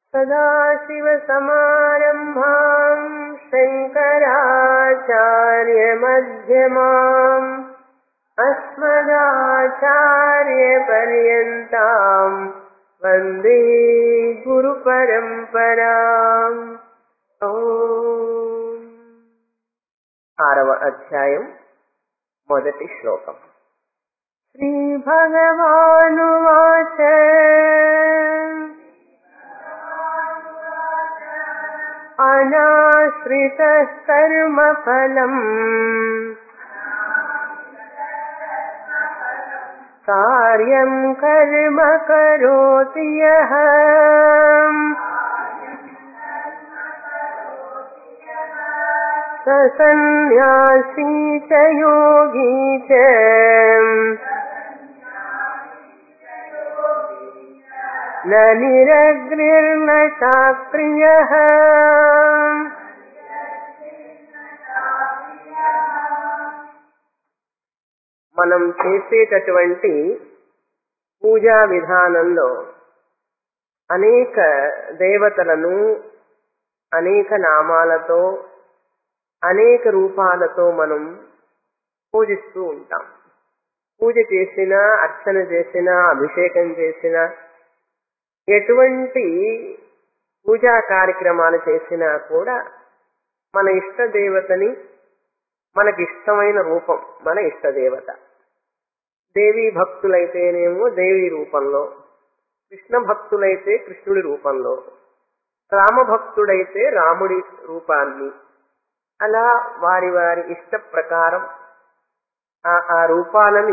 सदाशिवसमारम्भाम् शङ्कराचार्यमध्यमाम् अस्मदाचार्यपर्यन्ताम् वन्दे గురుపరంపరాం ఆరవ అధ్యాయం మొదటి శ్లోకం శ్రీభగవానువాచ అనాశ్రితः కర్మఫలम् कार्यं कर्म करोति यः स सन्न्यासी च योगी च न निरग्निर्न चाप्रियः మనం చేసేటటువంటి పూజా విధానంలో అనేక దేవతలను అనేక నామాలతో అనేక రూపాలతో మనం పూజిస్తూ ఉంటాం పూజ చేసినా అర్చన చేసినా అభిషేకం చేసినా ఎటువంటి పూజా కార్యక్రమాలు చేసినా కూడా మన ఇష్ట దేవతని మనకి ఇష్టమైన రూపం మన ఇష్ట దేవత దేవీ భక్తులైతేనేమో దేవి రూపంలో కృష్ణ భక్తులైతే కృష్ణుడి రూపంలో రామ భక్తుడైతే రాముడి రూపాన్ని అలా వారి వారి ఇష్ట ప్రకారం ఆ రూపాలని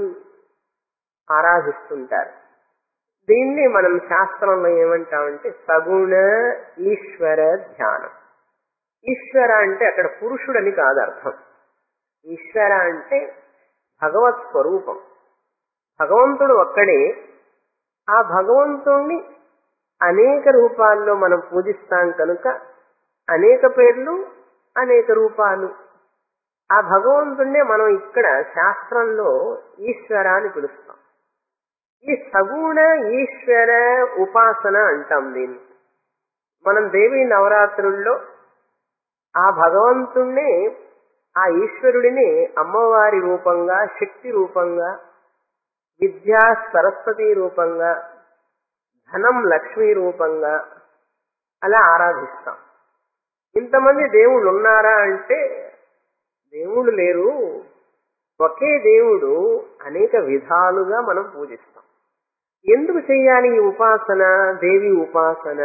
ఆరాధిస్తుంటారు దీన్ని మనం శాస్త్రంలో ఏమంటామంటే సగుణ ఈశ్వర ధ్యానం ఈశ్వర అంటే అక్కడ పురుషుడని కాదు అర్థం ఈశ్వర అంటే భగవత్ స్వరూపం భగవంతుడు ఒక్కడే ఆ భగవంతుణ్ణి అనేక రూపాల్లో మనం పూజిస్తాం కనుక అనేక పేర్లు అనేక రూపాలు ఆ భగవంతుణ్ణే మనం ఇక్కడ శాస్త్రంలో ఈశ్వర అని పిలుస్తాం ఈ సగుణ ఈశ్వర ఉపాసన అంటాం దీన్ని మనం దేవి నవరాత్రుల్లో ఆ భగవంతుణ్ణే ఆ ఈశ్వరుడిని అమ్మవారి రూపంగా శక్తి రూపంగా విద్యా సరస్వతి రూపంగా ధనం లక్ష్మీ రూపంగా అలా ఆరాధిస్తాం ఇంతమంది దేవుళ్ళు ఉన్నారా అంటే దేవుళ్ళు లేరు ఒకే దేవుడు అనేక విధాలుగా మనం పూజిస్తాం ఎందుకు చెయ్యాలి ఈ ఉపాసన దేవి ఉపాసన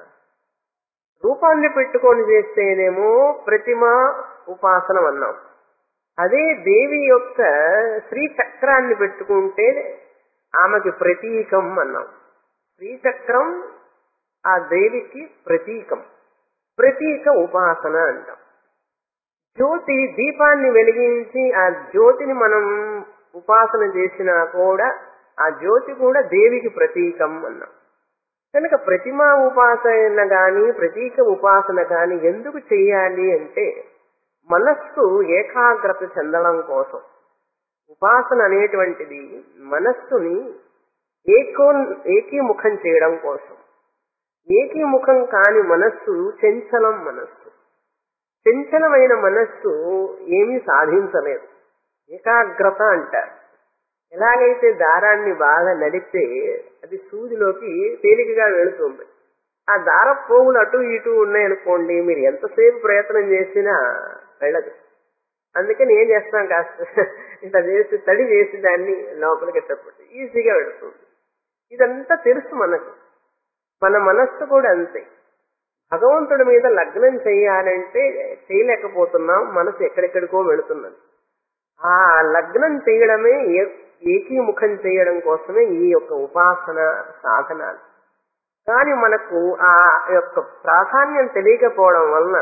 రూపాన్ని పెట్టుకొని చేస్తేనేమో ప్రతిమ ఉపాసన అన్నాం అదే దేవి యొక్క శ్రీచక్రాన్ని పెట్టుకుంటే ఆమెకి ప్రతీకం అన్నాం శ్రీచక్రం ఆ దేవికి ప్రతీకం ప్రతీక ఉపాసన అంటాం జ్యోతి దీపాన్ని వెలిగించి ఆ జ్యోతిని మనం ఉపాసన చేసినా కూడా ఆ జ్యోతి కూడా దేవికి ప్రతీకం అన్నాం కనుక ప్రతిమా ఉపాసన గాని ప్రతీక ఉపాసన గాని ఎందుకు చెయ్యాలి అంటే మనస్సు ఏకాగ్రత చెందడం కోసం ఉపాసన అనేటువంటిది మనస్సుని ఏకో ఏకీముఖం చేయడం కోసం ఏకీముఖం కాని మనస్సు చంచలం మనస్సు చంచలమైన మనస్సు ఏమీ సాధించలేదు ఏకాగ్రత అంటారు ఎలాగైతే దారాన్ని బాగా నడిపితే అది సూదిలోకి తేలికగా వెళుతుంది ఆ దార పోగులు అటు ఇటు ఉన్నాయనుకోండి మీరు ఎంతసేపు ప్రయత్నం చేసినా వెళ్ళదు అందుకని ఏం చేస్తాం కాస్త ఇంత చేసి తడి చేసి దాన్ని లోపలికి ఎత్తపట్టి ఈజీగా వెళుతుంది ఇదంతా తెలుసు మనకు మన మనస్సు కూడా అంతే భగవంతుడి మీద లగ్నం చేయాలంటే చేయలేకపోతున్నాం మనసు ఎక్కడెక్కడికో వెళుతున్నది ఆ లగ్నం చేయడమే ఏకీముఖం చేయడం కోసమే ఈ యొక్క ఉపాసన సాధనాలు కానీ మనకు ఆ యొక్క ప్రాధాన్యం తెలియకపోవడం వలన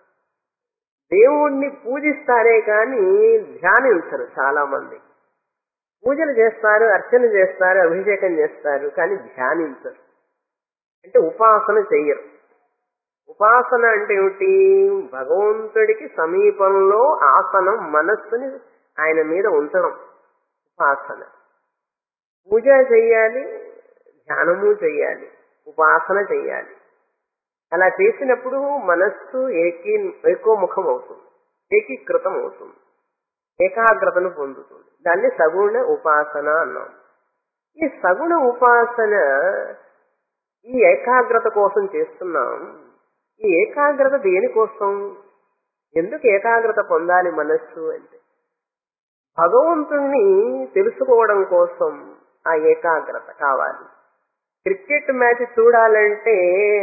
దేవుణ్ణి పూజిస్తారే కానీ ధ్యానించరు చాలా మంది పూజలు చేస్తారు అర్చన చేస్తారు అభిషేకం చేస్తారు కానీ ధ్యానించరు అంటే ఉపాసన చెయ్యరు ఉపాసన అంటే ఏమిటి భగవంతుడికి సమీపంలో ఆసనం మనస్సుని ఆయన మీద ఉంచడం ఉపాసన పూజ చెయ్యాలి ధ్యానము చెయ్యాలి ఉపాసన చెయ్యాలి అలా చేసినప్పుడు మనస్సు ఏకీ ఏకోముఖం అవుతుంది ఏకీకృతం అవుతుంది ఏకాగ్రతను పొందుతుంది దాన్ని సగుణ ఉపాసన అన్నాం ఈ సగుణ ఉపాసన ఈ ఏకాగ్రత కోసం చేస్తున్నాం ఈ ఏకాగ్రత దేనికోసం ఎందుకు ఏకాగ్రత పొందాలి మనస్సు అంటే భగవంతుణ్ణి తెలుసుకోవడం కోసం ఆ ఏకాగ్రత కావాలి క్రికెట్ మ్యాచ్ చూడాలంటే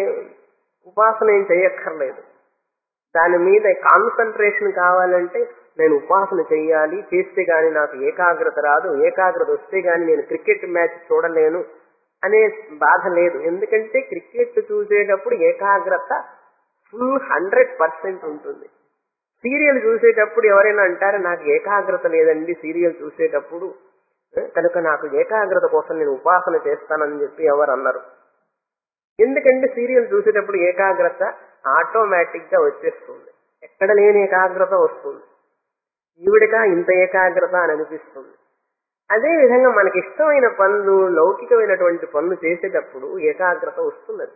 ఉపాసన ఏం చేయక్కర్లేదు దాని మీద కాన్సన్ట్రేషన్ కావాలంటే నేను ఉపాసన చెయ్యాలి చేస్తే గాని నాకు ఏకాగ్రత రాదు ఏకాగ్రత వస్తే గాని నేను క్రికెట్ మ్యాచ్ చూడలేను అనే బాధ లేదు ఎందుకంటే క్రికెట్ చూసేటప్పుడు ఏకాగ్రత ఫుల్ హండ్రెడ్ పర్సెంట్ ఉంటుంది సీరియల్ చూసేటప్పుడు ఎవరైనా అంటారు నాకు ఏకాగ్రత లేదండి సీరియల్ చూసేటప్పుడు కనుక నాకు ఏకాగ్రత కోసం నేను ఉపాసన చేస్తానని చెప్పి ఎవరు అన్నారు ఎందుకంటే సీరియల్ చూసేటప్పుడు ఏకాగ్రత ఆటోమేటిక్ గా వచ్చేస్తుంది ఎక్కడ లేని ఏకాగ్రత వస్తుంది ఈవిడిగా ఇంత ఏకాగ్రత అని అనిపిస్తుంది అదే విధంగా మనకి ఇష్టమైన పనులు లౌకికమైనటువంటి పనులు చేసేటప్పుడు ఏకాగ్రత వస్తున్నది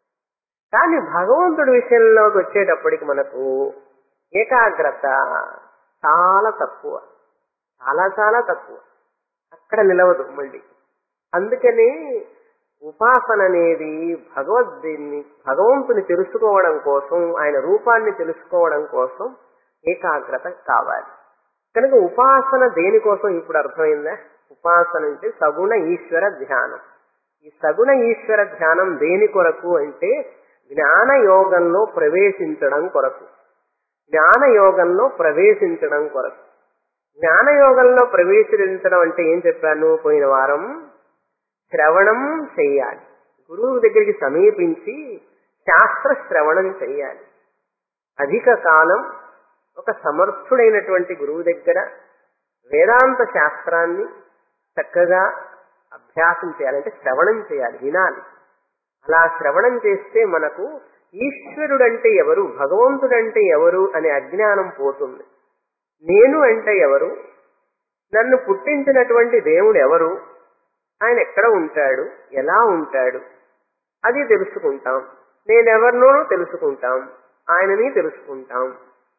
కానీ భగవంతుడి విషయంలోకి వచ్చేటప్పటికి మనకు ఏకాగ్రత చాలా తక్కువ చాలా చాలా తక్కువ అక్కడ నిలవదు మళ్ళీ అందుకని ఉపాసన అనేది భగవద్ని భగవంతుని తెలుసుకోవడం కోసం ఆయన రూపాన్ని తెలుసుకోవడం కోసం ఏకాగ్రత కావాలి కనుక ఉపాసన దేనికోసం ఇప్పుడు అర్థమైందా ఉపాసన అంటే సగుణ ఈశ్వర ధ్యానం ఈ సగుణ ఈశ్వర ధ్యానం దేని కొరకు అంటే జ్ఞాన యోగంలో ప్రవేశించడం కొరకు జ్ఞాన యోగంలో ప్రవేశించడం కొరకు జ్ఞాన యోగంలో ప్రవేశించడం అంటే ఏం చెప్పాను పోయిన వారం శ్రవణం చెయ్యాలి గురువు దగ్గరికి సమీపించి శాస్త్ర శ్రవణం చెయ్యాలి అధిక కాలం ఒక సమర్థుడైనటువంటి గురువు దగ్గర వేదాంత శాస్త్రాన్ని చక్కగా అభ్యాసం చేయాలంటే శ్రవణం చేయాలి వినాలి అలా శ్రవణం చేస్తే మనకు ఈశ్వరుడంటే ఎవరు భగవంతుడంటే ఎవరు అనే అజ్ఞానం పోతుంది నేను అంటే ఎవరు నన్ను పుట్టించినటువంటి దేవుడు ఎవరు ఆయన ఎక్కడ ఉంటాడు ఎలా ఉంటాడు అది తెలుసుకుంటాం నేనెవరినో తెలుసుకుంటాం ఆయనని తెలుసుకుంటాం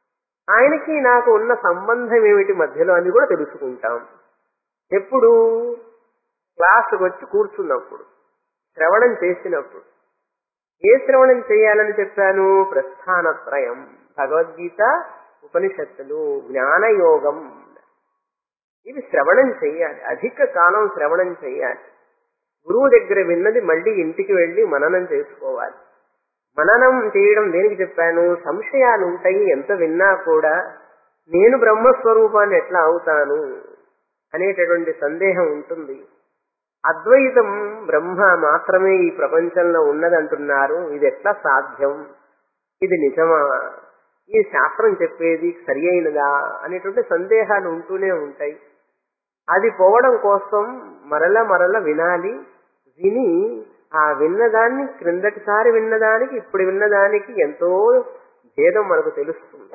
ఆయనకి నాకు ఉన్న సంబంధం ఏమిటి మధ్యలో అని కూడా తెలుసుకుంటాం ఎప్పుడు క్లాసుకు వచ్చి కూర్చున్నప్పుడు శ్రవణం చేసినప్పుడు ఏ శ్రవణం చేయాలని చెప్పాను ప్రస్థానత్రయం భగవద్గీత ఉపనిషత్తులు జ్ఞానయోగం ఇవి శ్రవణం చెయ్యాలి అధిక కాలం శ్రవణం చెయ్యాలి గురువు దగ్గర విన్నది మళ్ళీ ఇంటికి వెళ్ళి మననం చేసుకోవాలి మననం చేయడం దేనికి చెప్పాను సంశయాలు ఉంటాయి ఎంత విన్నా కూడా నేను బ్రహ్మస్వరూపాన్ని ఎట్లా అవుతాను అనేటటువంటి సందేహం ఉంటుంది అద్వైతం బ్రహ్మ మాత్రమే ఈ ప్రపంచంలో ఉన్నదంటున్నారు ఇది ఎట్లా సాధ్యం ఇది నిజమా ఈ శాస్త్రం చెప్పేది సరి అయినదా అనేటువంటి సందేహాలు ఉంటూనే ఉంటాయి అది పోవడం కోసం మరల మరల వినాలి విని ఆ విన్నదాన్ని క్రిందటిసారి విన్నదానికి ఇప్పుడు విన్నదానికి ఎంతో భేదం మనకు తెలుస్తుంది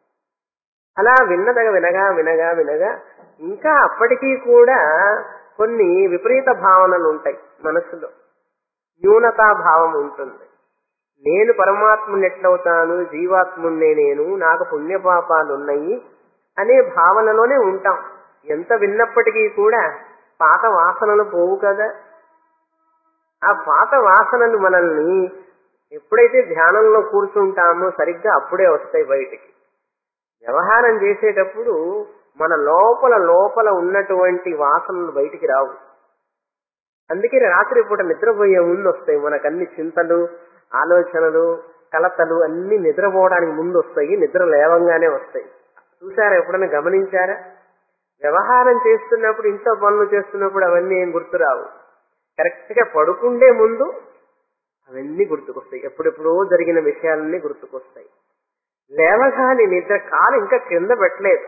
అలా విన్నదగా వినగా వినగా వినగా ఇంకా అప్పటికీ కూడా కొన్ని విపరీత భావనలు ఉంటాయి మనసులో న్యూనతా భావం ఉంటుంది నేను పరమాత్ముని ఎట్లవుతాను జీవాత్మున్నే నేను నాకు పుణ్యపాపాలు ఉన్నాయి అనే భావనలోనే ఉంటాం ఎంత విన్నప్పటికీ కూడా పాత వాసనలు పోవు కదా ఆ పాత వాసనలు మనల్ని ఎప్పుడైతే ధ్యానంలో కూర్చుంటామో సరిగ్గా అప్పుడే వస్తాయి బయటికి వ్యవహారం చేసేటప్పుడు మన లోపల లోపల ఉన్నటువంటి వాసనలు బయటికి రావు అందుకే రాత్రి పూట నిద్రపోయే ముందు వస్తాయి మనకన్ని చింతలు ఆలోచనలు కలతలు అన్ని నిద్రపోవడానికి ముందు వస్తాయి నిద్ర లేవంగానే వస్తాయి చూసారా ఎప్పుడైనా గమనించారా వ్యవహారం చేస్తున్నప్పుడు ఇంట్లో పనులు చేస్తున్నప్పుడు అవన్నీ ఏం గుర్తురావు కరెక్ట్ గా పడుకుండే ముందు అవన్నీ గుర్తుకొస్తాయి ఎప్పుడెప్పుడో జరిగిన విషయాలన్నీ గుర్తుకొస్తాయి లేవగానే నిద్ర కాలు ఇంకా కింద పెట్టలేదు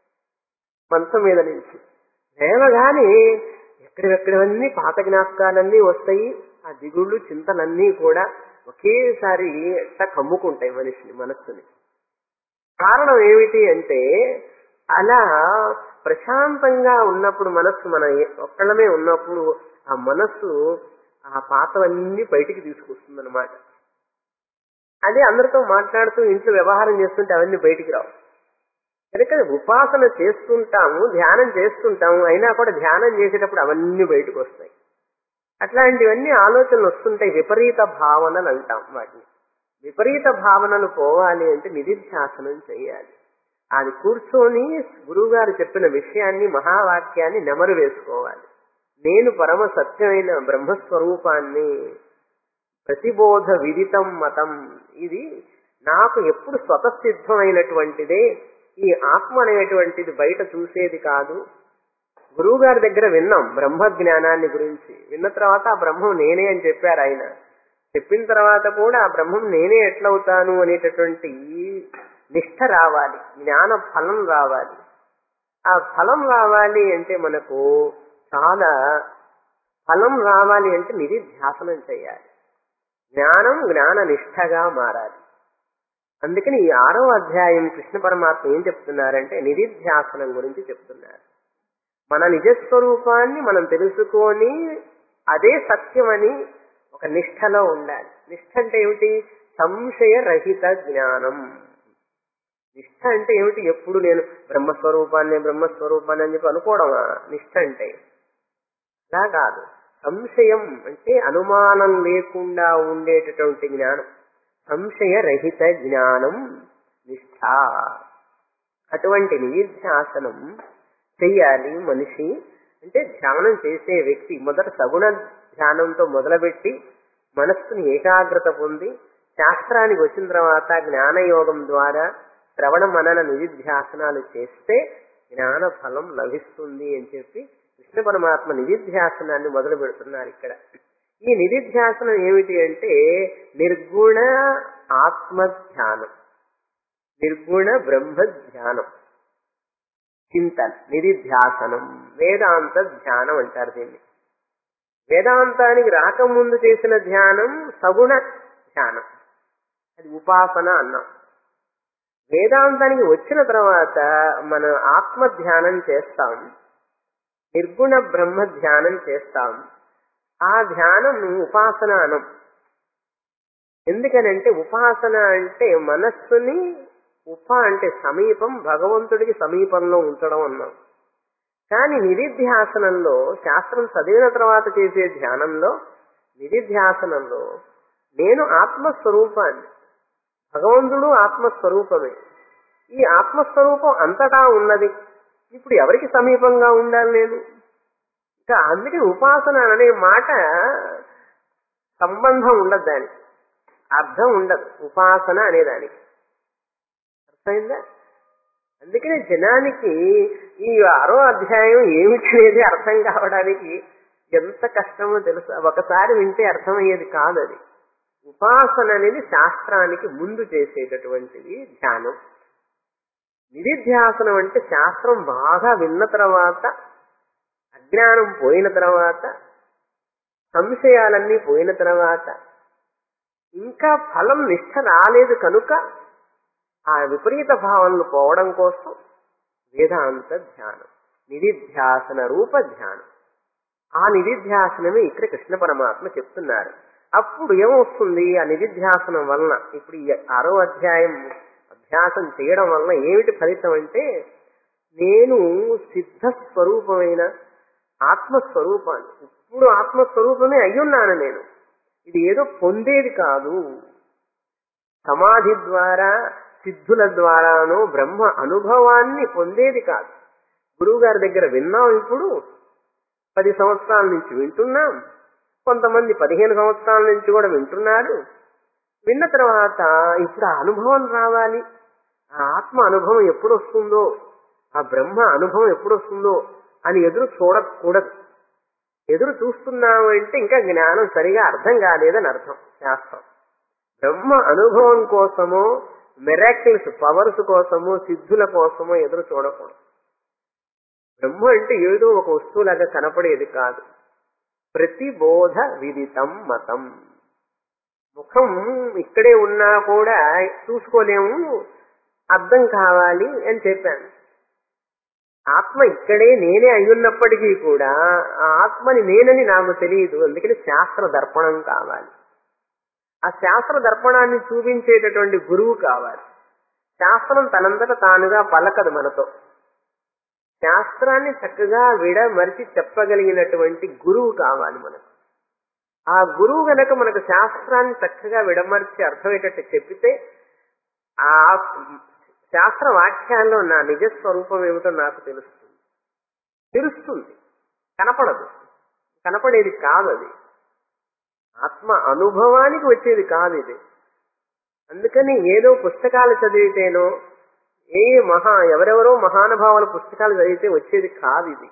మంచం మీద నుంచి లేవగానే ఎక్కడెక్కడవన్నీ పాత జ్ఞాపకాలన్నీ వస్తాయి ఆ దిగుళ్ళు చింతలన్నీ కూడా ఒకేసారి ఎట్లా కమ్ముకుంటాయి మనిషిని మనస్సుని కారణం ఏమిటి అంటే అలా ప్రశాంతంగా ఉన్నప్పుడు మనస్సు మన ఒక్కళ్ళమే ఉన్నప్పుడు ఆ మనస్సు ఆ పాతవన్నీ బయటికి తీసుకొస్తుంది అనమాట అదే అందరితో మాట్లాడుతూ ఇంట్లో వ్యవహారం చేస్తుంటే అవన్నీ బయటికి రావు కనుక ఉపాసన చేస్తుంటాము ధ్యానం చేస్తుంటాము అయినా కూడా ధ్యానం చేసేటప్పుడు అవన్నీ బయటకు వస్తాయి అట్లాంటివన్నీ ఆలోచనలు వస్తుంటాయి విపరీత భావనలు అంటాం వాటిని విపరీత భావనలు పోవాలి అంటే నిధిధ్యాసనం చేయాలి అది కూర్చొని గురువుగారు చెప్పిన విషయాన్ని మహావాక్యాన్ని నెమరు వేసుకోవాలి నేను పరమ సత్యమైన బ్రహ్మస్వరూపాన్ని ప్రతిబోధ విదితం మతం ఇది నాకు ఎప్పుడు స్వతసిద్ధమైనటువంటిదే ఈ ఆత్మ అనేటువంటిది బయట చూసేది కాదు గురువు గారి దగ్గర విన్నాం బ్రహ్మ జ్ఞానాన్ని గురించి విన్న తర్వాత ఆ బ్రహ్మం నేనే అని చెప్పారు ఆయన చెప్పిన తర్వాత కూడా ఆ బ్రహ్మం నేనే ఎట్లవుతాను అనేటటువంటి నిష్ఠ రావాలి జ్ఞాన ఫలం రావాలి ఆ ఫలం రావాలి అంటే మనకు చాలా ఫలం రావాలి అంటే నిధిధ్యాసనం చేయాలి జ్ఞానం జ్ఞాన నిష్ఠగా మారాలి అందుకని ఈ ఆరో అధ్యాయం కృష్ణ పరమాత్మ ఏం చెప్తున్నారంటే నిధిధ్యాసనం గురించి చెప్తున్నారు మన నిజస్వరూపాన్ని మనం తెలుసుకొని అదే సత్యమని ఒక నిష్ఠలో ఉండాలి నిష్ఠ అంటే ఏమిటి సంశయరహిత జ్ఞానం నిష్ఠ అంటే ఏమిటి ఎప్పుడు నేను బ్రహ్మస్వరూపాన్ని బ్రహ్మస్వరూపాన్ని అని చెప్పి అనుకోవడమా నిష్ఠ అంటే అలా కాదు సంశయం అంటే అనుమానం లేకుండా ఉండేటటువంటి జ్ఞానం సంశయరహిత జ్ఞానం నిష్ఠ అటువంటి నిధ్యాసనం చెయ్యాలి మనిషి అంటే ధ్యానం చేసే వ్యక్తి మొదట సగుణ ధ్యానంతో మొదలుపెట్టి మనస్సుని ఏకాగ్రత పొంది శాస్త్రానికి వచ్చిన తర్వాత జ్ఞానయోగం ద్వారా శ్రవణ మనన నిధిధ్యాసనాలు చేస్తే జ్ఞాన ఫలం లభిస్తుంది అని చెప్పి కృష్ణ పరమాత్మ నిధిధ్యాసనాన్ని మొదలు పెడుతున్నారు ఇక్కడ ఈ నిధిధ్యాసనం ఏమిటి అంటే నిర్గుణ ఆత్మ ధ్యానం నిర్గుణ బ్రహ్మ ధ్యానం చింతన నిధిధ్యాసనం వేదాంత ధ్యానం అంటారు దీన్ని వేదాంతానికి రాకముందు చేసిన ధ్యానం సగుణ ధ్యానం అది ఉపాసన అన్నాం వేదాంతానికి వచ్చిన తర్వాత మన ఆత్మ ధ్యానం చేస్తాం నిర్గుణ బ్రహ్మ ధ్యానం చేస్తాం ఆ ధ్యానం ఉపాసన అనం ఎందుకనంటే ఉపాసన అంటే మనస్సుని ఉప అంటే సమీపం భగవంతుడికి సమీపంలో ఉంచడం అన్నాం కానీ నిధిధ్యాసనంలో శాస్త్రం చదివిన తర్వాత చేసే ధ్యానంలో నిధిధ్యాసనంలో నేను ఆత్మస్వరూపాన్ని భగవంతుడు ఆత్మస్వరూపమే ఈ ఆత్మస్వరూపం అంతటా ఉన్నది ఇప్పుడు ఎవరికి సమీపంగా ఉండాలి నేను ఇంకా అందుకే ఉపాసన అనే మాట సంబంధం ఉండదు దానికి అర్థం ఉండదు ఉపాసన అనేదానికి అర్థమైందా అందుకనే జనానికి ఈ ఆరో అధ్యాయం ఏమిటి అనేది అర్థం కావడానికి ఎంత కష్టమో తెలుసు ఒకసారి వింటే అర్థమయ్యేది కాదు అది ఉపాసన అనేది శాస్త్రానికి ముందు చేసేటటువంటిది ధ్యానం నిధిధ్యాసనం అంటే శాస్త్రం బాగా విన్న తర్వాత అజ్ఞానం పోయిన తర్వాత సంశయాలన్నీ పోయిన తర్వాత ఇంకా ఫలం నిష్ట రాలేదు కనుక ఆ విపరీత భావనలు పోవడం కోసం వేదాంత ధ్యానం నిధిధ్యాసన రూప ధ్యానం ఆ నిధిధ్యాసనమే ఇక్కడ కృష్ణ పరమాత్మ చెప్తున్నారు అప్పుడు ఏమొస్తుంది ఆ నిధిధ్యాసనం వలన ఇప్పుడు ఈ ఆరో అధ్యాయం అభ్యాసం చేయడం వలన ఏమిటి ఫలితం అంటే నేను సిద్ధ స్వరూపమైన ఆత్మస్వరూపాన్ని ఇప్పుడు ఆత్మస్వరూపమే అయ్యున్నాను నేను ఇది ఏదో పొందేది కాదు సమాధి ద్వారా సిద్ధుల ద్వారానో బ్రహ్మ అనుభవాన్ని పొందేది కాదు గురువు గారి దగ్గర విన్నాం ఇప్పుడు పది సంవత్సరాల నుంచి వింటున్నాం కొంతమంది పదిహేను సంవత్సరాల నుంచి కూడా వింటున్నారు విన్న తర్వాత ఇప్పుడు ఆ అనుభవం రావాలి ఆ ఆత్మ అనుభవం ఎప్పుడు వస్తుందో ఆ బ్రహ్మ అనుభవం ఎప్పుడు వస్తుందో అని ఎదురు చూడకూడదు ఎదురు చూస్తున్నాము అంటే ఇంకా జ్ఞానం సరిగా అర్థం కాలేదని అర్థం శాస్త్రం బ్రహ్మ అనుభవం కోసమో మెరాకిల్స్ పవర్స్ కోసమో సిద్ధుల కోసమో ఎదురు చూడకూడదు బ్రహ్మ అంటే ఏదో ఒక వస్తువులాగా కనపడేది కాదు ప్రతిబోధ విదితం మతం ముఖం ఇక్కడే ఉన్నా కూడా చూసుకోలేము అర్థం కావాలి అని చెప్పాను ఆత్మ ఇక్కడే నేనే అయ్యున్నప్పటికీ కూడా ఆ ఆత్మని నేనని నాకు తెలియదు అందుకని శాస్త్ర దర్పణం కావాలి ఆ శాస్త్ర దర్పణాన్ని చూపించేటటువంటి గురువు కావాలి శాస్త్రం తనంతట తానుగా పలకదు మనతో శాస్త్రాన్ని చక్కగా విడమరిచి చెప్పగలిగినటువంటి గురువు కావాలి మనకు ఆ గురువు గనక మనకు శాస్త్రాన్ని చక్కగా విడమర్చి అర్థమయ్యేటట్టు చెప్పితే ఆ శాస్త్ర వాక్యాల్లో నా నిజస్వరూపం ఏమిటో నాకు తెలుస్తుంది తెలుస్తుంది కనపడదు కనపడేది కాదు అది ఆత్మ అనుభవానికి వచ్చేది కాదు ఇది అందుకని ఏదో పుస్తకాలు చదివితేనో ఏ మహా ఎవరెవరో మహానుభావుల పుస్తకాలు చదివితే వచ్చేది కాదు ఇది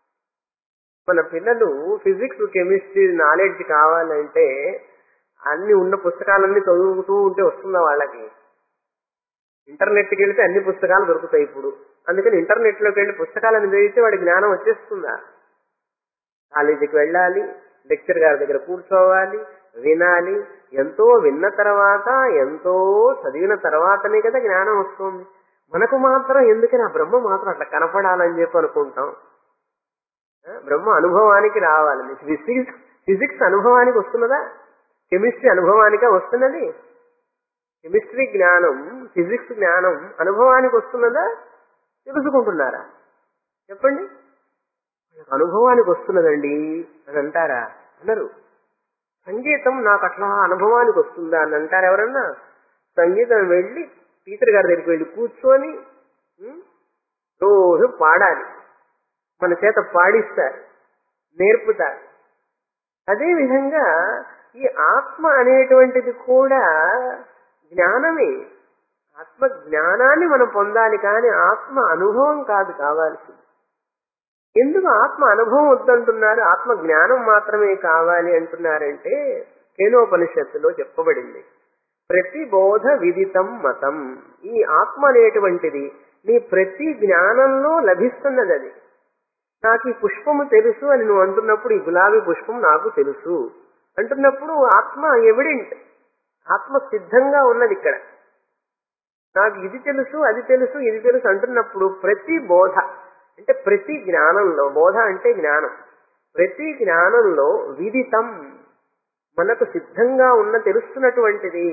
మన పిల్లలు ఫిజిక్స్ కెమిస్ట్రీ నాలెడ్జ్ కావాలంటే అన్ని ఉన్న పుస్తకాలన్నీ చదువుతూ ఉంటే వస్తుందా వాళ్ళకి ఇంటర్నెట్కి వెళ్తే అన్ని పుస్తకాలు దొరుకుతాయి ఇప్పుడు అందుకని ఇంటర్నెట్లోకి వెళ్ళి పుస్తకాలను చదివితే వాడి జ్ఞానం వచ్చేస్తుందా కాలేజీకి వెళ్ళాలి లెక్చర్ గారి దగ్గర కూర్చోవాలి వినాలి ఎంతో విన్న తర్వాత ఎంతో చదివిన తర్వాతనే కదా జ్ఞానం వస్తుంది మనకు మాత్రం ఎందుకని ఆ బ్రహ్మ మాత్రం అట్లా కనపడాలని చెప్పి అనుకుంటాం ఆ, బ్రహ్మ అనుభవానికి రావాలని ఫిజిక్స్ ఫిజిక్స్ అనుభవానికి వస్తున్నదా కెమిస్ట్రీ అనుభవానిక వస్తున్నది కెమిస్ట్రీ జ్ఞానం ఫిజిక్స్ జ్ఞానం అనుభవానికి వస్తున్నదా తెలుసుకుంటున్నారా చెప్పండి అనుభవానికి వస్తున్నదండి అని అంటారా అన్నారు సంగీతం నాకు అట్లా అనుభవానికి వస్తుందా అని అంటారు ఎవరన్నా సంగీతం వెళ్ళి టీచర్ గారి దగ్గరికి వెళ్ళి కూర్చొని ఉం, రోజు పాడాలి మన చేత పాడిస్తారు నేర్పుతారు అదే విధంగా ఈ ఆత్మ అనేటువంటిది కూడా జ్ఞానమే ఆత్మ జ్ఞానాన్ని మనం పొందాలి కానీ ఆత్మ అనుభవం కాదు కావాల్సింది ఎందుకు ఆత్మ అనుభవం వద్దంటున్నారు ఆత్మ జ్ఞానం మాత్రమే కావాలి అంటున్నారంటే కేనోపనిషత్తులో చెప్పబడింది ప్రతిబోధ విదితం మతం ఈ ఆత్మ అనేటువంటిది నీ ప్రతి జ్ఞానంలో లభిస్తున్నది అది నాకు ఈ పుష్పము తెలుసు అని నువ్వు అంటున్నప్పుడు ఈ గులాబీ పుష్పం నాకు తెలుసు అంటున్నప్పుడు ఆత్మ ఎవిడెంట్ ఆత్మ సిద్ధంగా ఉన్నది ఇక్కడ నాకు ఇది తెలుసు అది తెలుసు ఇది తెలుసు అంటున్నప్పుడు ప్రతి బోధ అంటే ప్రతి జ్ఞానంలో బోధ అంటే జ్ఞానం ప్రతి జ్ఞానంలో విదితం మనకు సిద్ధంగా ఉన్న తెలుస్తున్నటువంటిది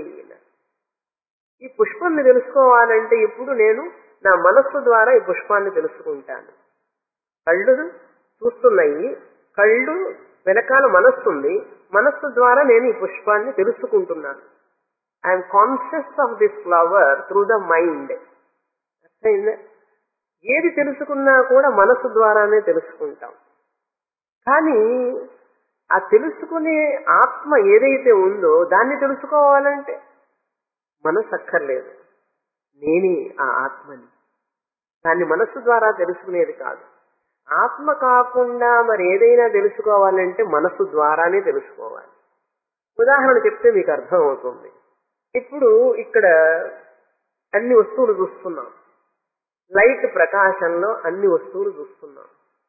ఈ పుష్పాన్ని తెలుసుకోవాలంటే ఇప్పుడు నేను నా మనస్సు ద్వారా ఈ పుష్పాన్ని తెలుసుకుంటాను కళ్ళు చూస్తున్నాయి కళ్ళు వెనకాల మనస్సు ఉంది మనస్సు ద్వారా నేను ఈ పుష్పాన్ని తెలుసుకుంటున్నాను I'm conscious of this flower through the mind అర్థమైందా ఏది తెలుసుకున్నా కూడా మనస్సు ద్వారానే తెలుసుకుంటాం కానీ ఆ తెలుసుకునే ఆత్మ ఏదైతే ఉందో దాన్ని తెలుసుకోవాలంటే మనస్సు అక్కర్లేదు నేనే ఆ ఆత్మని దాన్ని మనస్సు ద్వారా తెలుసుకునేది కాదు ఆత్మ కాకుండా మరి ఏదైనా తెలుసుకోవాలంటే మనస్సు ద్వారానే తెలుసుకోవాలి ఉదాహరణ చెప్తే మీకు అర్థం అవుతుంది ఇప్పుడు ఇక్కడ అన్ని వస్తువులు చూస్తున్నాం లైట్ ప్రకాశంలో అన్ని వస్తువులు చూస్తున్నాం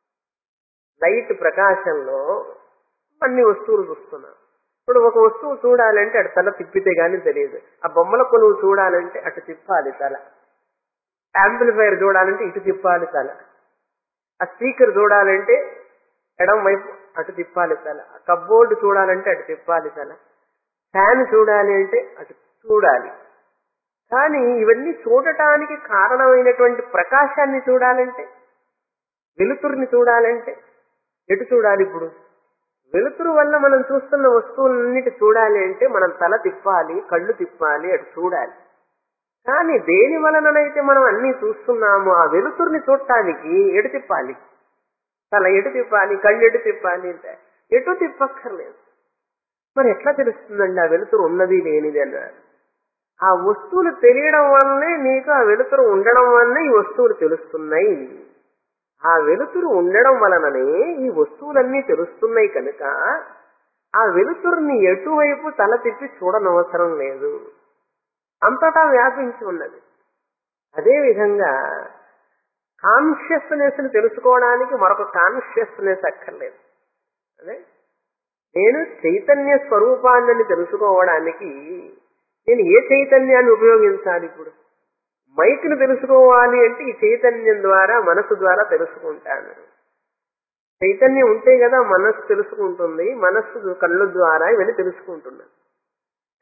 లైట్ ప్రకాశంలో అన్ని వస్తువులు చూస్తున్నాం ఇప్పుడు ఒక వస్తువు చూడాలంటే అటు తల తిప్పితే గానీ తెలియదు ఆ బొమ్మల కొలువు చూడాలంటే అటు తిప్పాలి తల యాంప్లిఫైర్ చూడాలంటే ఇటు తిప్పాలి తల ఆ స్పీకర్ చూడాలంటే ఎడం వైపు అటు తిప్పాలి తల ఆ కబ్బోర్డు చూడాలంటే అటు తిప్పాలి తల ఫ్యాన్ చూడాలి అంటే అటు చూడాలి కానీ ఇవన్నీ చూడటానికి కారణమైనటువంటి ప్రకాశాన్ని చూడాలంటే వెలుతురుని చూడాలంటే ఎటు చూడాలి ఇప్పుడు వెలుతురు వల్ల మనం చూస్తున్న వస్తువులన్నిటి చూడాలి అంటే మనం తల తిప్పాలి కళ్ళు తిప్పాలి అటు చూడాలి కానీ దేని వలననైతే మనం అన్ని చూస్తున్నామో ఆ వెలుతురుని చూడటానికి ఎటు తిప్పాలి తల ఎటు తిప్పాలి కళ్ళు ఎటు తిప్పాలి అంటే ఎటు తిప్పక్కర్లేదు మరి ఎట్లా తెలుస్తుందండి ఆ వెలుతురు ఉన్నది లేనిది అన్నారు ఆ వస్తువులు తెలియడం వల్లనే నీకు ఆ వెలుతురు ఉండడం వల్లనే ఈ వస్తువులు తెలుస్తున్నాయి ఆ వెలుతురు ఉండడం వలననే ఈ వస్తువులన్నీ తెలుస్తున్నాయి కనుక ఆ వెలుతురుని ఎటువైపు తల తిప్పి చూడనవసరం లేదు అంతటా వ్యాపించి ఉన్నది అదే విధంగా కాన్షియస్నెస్ ని తెలుసుకోవడానికి మరొక కాన్షియస్నెస్ అక్కర్లేదు అదే నేను చైతన్య స్వరూపాన్ని తెలుసుకోవడానికి నేను ఏ చైతన్యాన్ని ఉపయోగించాలి ఇప్పుడు మైక్ను తెలుసుకోవాలి అంటే ఈ చైతన్యం ద్వారా మనసు ద్వారా తెలుసుకుంటాను చైతన్యం ఉంటే కదా మనస్సు తెలుసుకుంటుంది మనస్సు కళ్ళు ద్వారా ఇవన్నీ తెలుసుకుంటున్నాను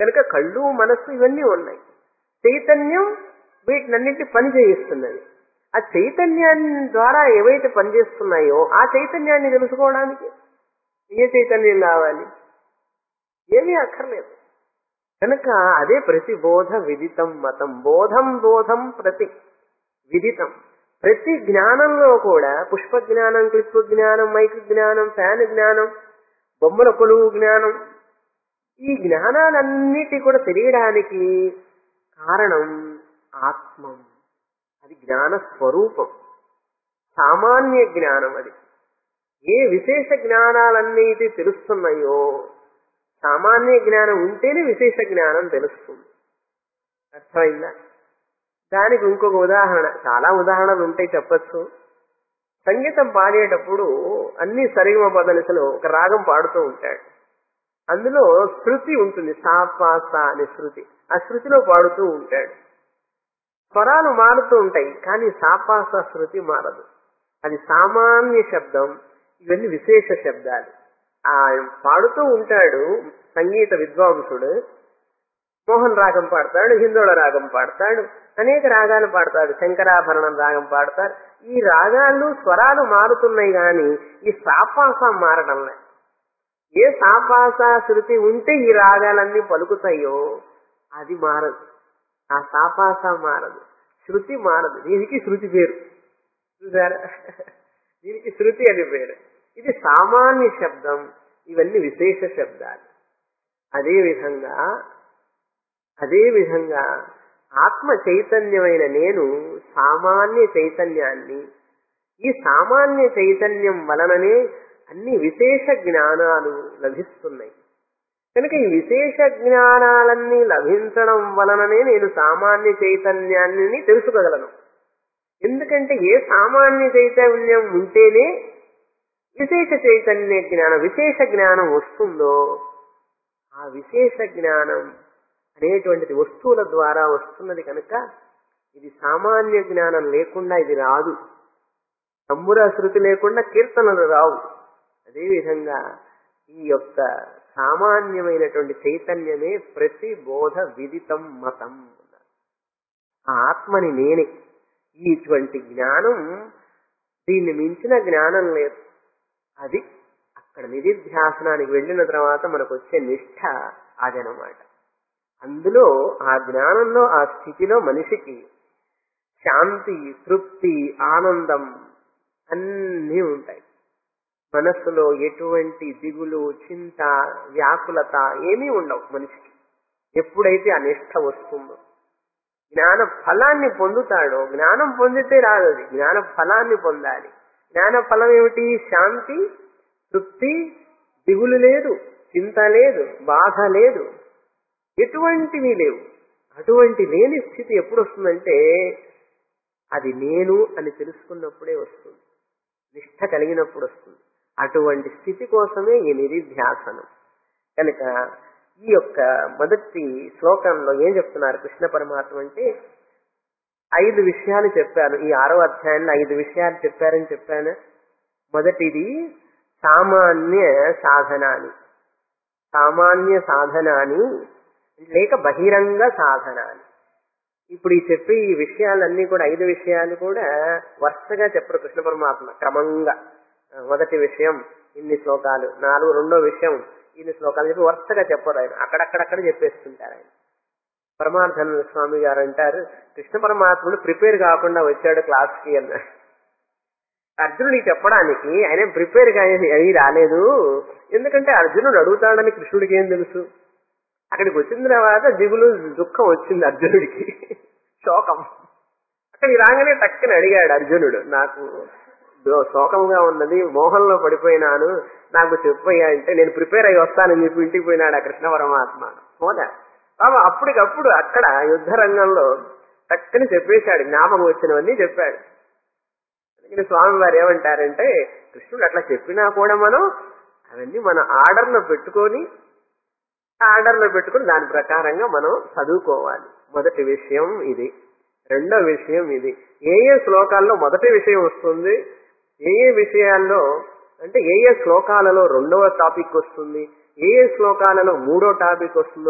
కనుక కళ్ళు మనస్సు ఇవన్నీ ఉన్నాయి చైతన్యం వీటినన్నింటి పని చేయిస్తున్నది ఆ చైతన్యాన్ని ద్వారా ఏవైతే పనిచేస్తున్నాయో ఆ చైతన్యాన్ని తెలుసుకోవడానికి ఏ చైతన్యం కావాలి ఏమీ అక్కర్లేదు కనుక అదే ప్రతిబోధ విదితం మతం బోధం బోధం ప్రతి విదితం ప్రతి జ్ఞానంలో కూడా పుష్ప జ్ఞానం క్లిప్ జ్ఞానం మైక్ జ్ఞానం ఫ్యాన్ జ్ఞానం బొమ్మల కొలువు జ్ఞానం ఈ జ్ఞానాలన్నిటి కూడా తెలియడానికి కారణం ఆత్మం అది జ్ఞాన స్వరూపం సామాన్య జ్ఞానం అది ఏ విశేష జ్ఞానాలన్నిటి తెలుస్తున్నాయో సామాన్య జ్ఞానం ఉంటేనే విశేష జ్ఞానం తెలుస్తుంది అర్థమైందా దానికి ఇంకొక ఉదాహరణ చాలా ఉదాహరణలు ఉంటాయి చెప్పచ్చు సంగీతం పాడేటప్పుడు అన్ని సరిగమ పదనిసలు ఒక రాగం పాడుతూ ఉంటాడు అందులో శృతి ఉంటుంది సా పా సా అనే శృతి ఆ శృతిలో పాడుతూ ఉంటాడు స్వరాలు మారుతూ ఉంటాయి కానీ సాపాస శృతి మారదు అది సామాన్య శబ్దం ఇవన్నీ విశేష శబ్దాలు ఆ పాడుతూ ఉంటాడు సంగీత విద్వాంసుడు మోహన్ రాగం పాడతాడు హిందోళ రాగం పాడతాడు అనేక రాగాలు పాడతాడు శంకరాభరణం రాగం పాడతారు ఈ రాగాలు స్వరాలు మారుతున్నాయి గాని ఈ సాపాస మారడంలే ఏ సాపాస శృతి ఉంటే ఈ రాగాలన్నీ పలుకుతాయో అది మారదు ఆ సాపాస మారదు శృతి మారదు దీనికి శృతి పేరు చూసారా దీనికి శృతి అని పేరు ఇది సామాన్య శబ్దం ఇవన్నీ విశేష శబ్దాలు అదే విధంగా అదే విధంగా ఆత్మ చైతన్యమైన నేను సామాన్య చైతన్యాన్ని ఈ సామాన్య చైతన్యం వలననే అన్ని విశేష జ్ఞానాలు లభిస్తున్నాయి కనుక ఈ విశేష జ్ఞానాలన్నీ లభించడం వలననే నేను సామాన్య చైతన్యాన్ని తెలుసుకోగలను ఎందుకంటే ఏ సామాన్య చైతన్యం ఉంటేనే విశేష చైతన్య జ్ఞానం విశేష జ్ఞానం వస్తుందో ఆ విశేష జ్ఞానం అనేటువంటిది వస్తువుల ద్వారా వస్తున్నది కనుక ఇది సామాన్య జ్ఞానం లేకుండా ఇది రాదు తమ్ముర శృతి లేకుండా కీర్తనలు రావు అదేవిధంగా ఈ యొక్క సామాన్యమైనటువంటి చైతన్యమే ప్రతి బోధ విదితం మతం ఆ ఆత్మని నేనే ఇటువంటి జ్ఞానం దీన్ని మించిన జ్ఞానం లేదు అది అక్కడ నిధిధ్యాసనానికి వెళ్ళిన తర్వాత మనకు వచ్చే నిష్ఠ అదనమాట అందులో ఆ జ్ఞానంలో ఆ స్థితిలో మనిషికి శాంతి తృప్తి ఆనందం అన్నీ ఉంటాయి మనస్సులో ఎటువంటి దిగులు చింత వ్యాకులత ఏమీ ఉండవు మనిషికి ఎప్పుడైతే ఆ నిష్ఠ వస్తుందో జ్ఞాన ఫలాన్ని పొందుతాడో జ్ఞానం పొందితే రాదు అది జ్ఞాన ఫలాన్ని పొందాలి జ్ఞాన ఫలం ఏమిటి శాంతి తృప్తి దిగులు లేదు చింత లేదు బాధ లేదు ఎటువంటివి లేవు అటువంటి లేని స్థితి ఎప్పుడు వస్తుందంటే అది నేను అని తెలుసుకున్నప్పుడే వస్తుంది నిష్ఠ కలిగినప్పుడు వస్తుంది అటువంటి స్థితి కోసమే ఈ నిధిధ్యాసనం కనుక ఈ యొక్క మొదటి శ్లోకంలో ఏం చెప్తున్నారు కృష్ణ పరమాత్మ అంటే ఐదు విషయాలు చెప్పాను ఈ ఆరో అధ్యాయంలో ఐదు విషయాలు చెప్పారని చెప్పాను మొదటిది సామాన్య సాధనాన్ని సామాన్య సాధనాన్ని లేక బహిరంగ సాధనాన్ని ఇప్పుడు ఈ చెప్పే ఈ విషయాలన్నీ కూడా ఐదు విషయాలు కూడా వరుసగా చెప్పరు కృష్ణ పరమాత్మ క్రమంగా మొదటి విషయం ఇన్ని శ్లోకాలు నాలుగు రెండో విషయం ఇన్ని శ్లోకాలు చెప్పి వరుసగా చెప్పరు ఆయన అక్కడక్కడక్కడ చెప్పేస్తుంటారు ఆయన పరమార్థానంద స్వామి గారు అంటారు కృష్ణ పరమాత్ముడు ప్రిపేర్ కాకుండా వచ్చాడు క్లాస్ కి అన్నాడు అర్జునుడికి చెప్పడానికి ఆయన ప్రిపేర్ అయి రాలేదు ఎందుకంటే అర్జునుడు అడుగుతాడని కృష్ణుడికి ఏం తెలుసు అక్కడికి వచ్చిన తర్వాత దిగులు దుఃఖం వచ్చింది అర్జునుడికి శోకం అక్కడికి రాగానే టక్కని అడిగాడు అర్జునుడు నాకు శోకంగా ఉన్నది మోహంలో పడిపోయినాను నాకు చెప్పయ్యా అంటే నేను ప్రిపేర్ అయ్యి వస్తానని చెప్పి ఇంటికి పోయినాడు ఆ కృష్ణ పరమాత్మ పోదా బాబా అప్పటికప్పుడు అక్కడ యుద్ధ రంగంలో టక్కని చెప్పేశాడు జ్ఞాపకం వచ్చినవన్నీ చెప్పాడు అందుకని స్వామి వారు ఏమంటారంటే కృష్ణుడు అట్లా చెప్పినా కూడా మనం అవన్నీ మన ఆర్డర్లో పెట్టుకొని ఆర్డర్లో పెట్టుకుని దాని ప్రకారంగా మనం చదువుకోవాలి మొదటి విషయం ఇది రెండో విషయం ఇది ఏ ఏ శ్లోకాల్లో మొదటి విషయం వస్తుంది ఏ ఏ విషయాల్లో అంటే ఏ ఏ శ్లోకాలలో రెండవ టాపిక్ వస్తుంది ఏ ఏ శ్లోకాలలో మూడో టాపిక్ వస్తుందో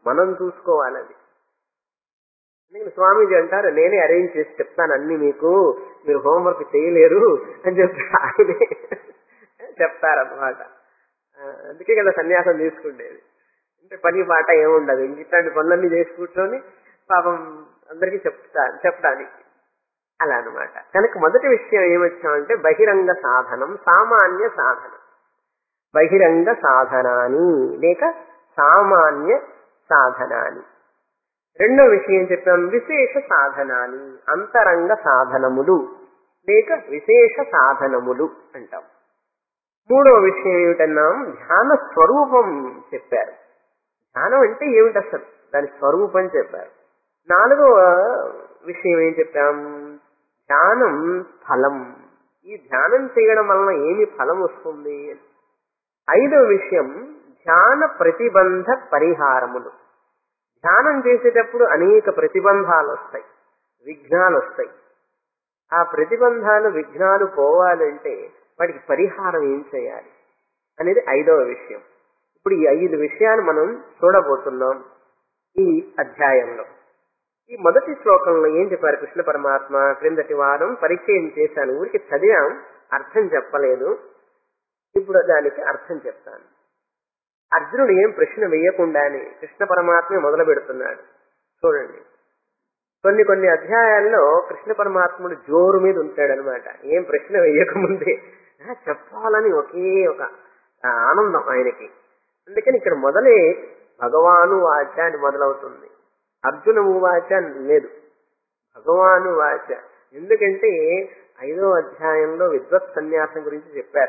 మనం చూసుకోవాలి అది అందుకని స్వామీజీ అంటారు నేనే అరేంజ్ చేసి చెప్తాను అన్ని మీకు మీరు హోంవర్క్ చేయలేరు అని చెప్పి ఆయనే చెప్తారన్నమాట ఆ, అందుకే కదా సన్యాసం తీసుకుండేది అంటే పని పాట ఏముండదు ఇంక ఇట్లాంటి పనులన్నీ చేసి కూర్చొని పాపం అందరికీ చెప్తా చెప్పడానికి అలా అన్నమాట కనుక మొదటి విషయం ఏమొచ్చామంటే బహిరంగ సాధనం సామాన్య సాధనం బహిరంగ సాధనాని లేక సామాన్య సాధనాని రెండో విషయం చెప్పాం విశేష సాధనాని అంతరంగ సాధనములు లేక విశేష సాధనములు అంటాం మూడో విషయం ఏమిటన్నాం ధ్యాన స్వరూపం చెప్పారు ధ్యానం అంటే ఏమిటి అసలు దాని స్వరూపం చెప్పారు నాలుగవ విషయం ఏం చెప్పాం ధ్యానం ఫలం ఈ ధ్యానం చేయడం వలన ఏమి ఫలం వస్తుంది అని. ఐదవ విషయం ధ్యాన ప్రతిబంధ పరిహారములు ధ్యానం చేసేటప్పుడు అనేక ప్రతిబంధాలు వస్తాయి విఘ్నాలు వస్తాయి ఆ ప్రతిబంధాలు విఘ్నాలు పోవాలంటే వాటికి పరిహారం ఏం చేయాలి అనేది ఐదవ విషయం ఇప్పుడు ఈ ఐదు విషయాలు మనం చూడబోతున్నాం ఈ అధ్యాయంలో ఈ మొదటి శ్లోకంలో ఏం చెప్పారు కృష్ణ పరమాత్మ క్రిందటి వారం పరిచయం చేశాను ఊరికి చదివాం అర్థం చెప్పలేదు ఇప్పుడు దానికి అర్థం చెప్తాను అర్జునుడు ఏం ప్రశ్న వేయకుండానే కృష్ణ పరమాత్మే మొదలు పెడుతున్నాడు చూడండి కొన్ని కొన్ని అధ్యాయాల్లో కృష్ణ పరమాత్ముడు జోరు మీద ఉంటాడనమాట ఏం ప్రశ్న వేయకముందే ఆ, చెప్పాలని ఒకే ఒక ఆ, ఆనందం ఆయనకి అందుకని ఇక్కడ మొదలే భగవాను వాచ అని మొదలవుతుంది అర్జున వాచ అని లేదు భగవాను వాచ ఎందుకంటే ఐదో అధ్యాయంలో విద్వత్ సన్యాసం గురించి చెప్పారు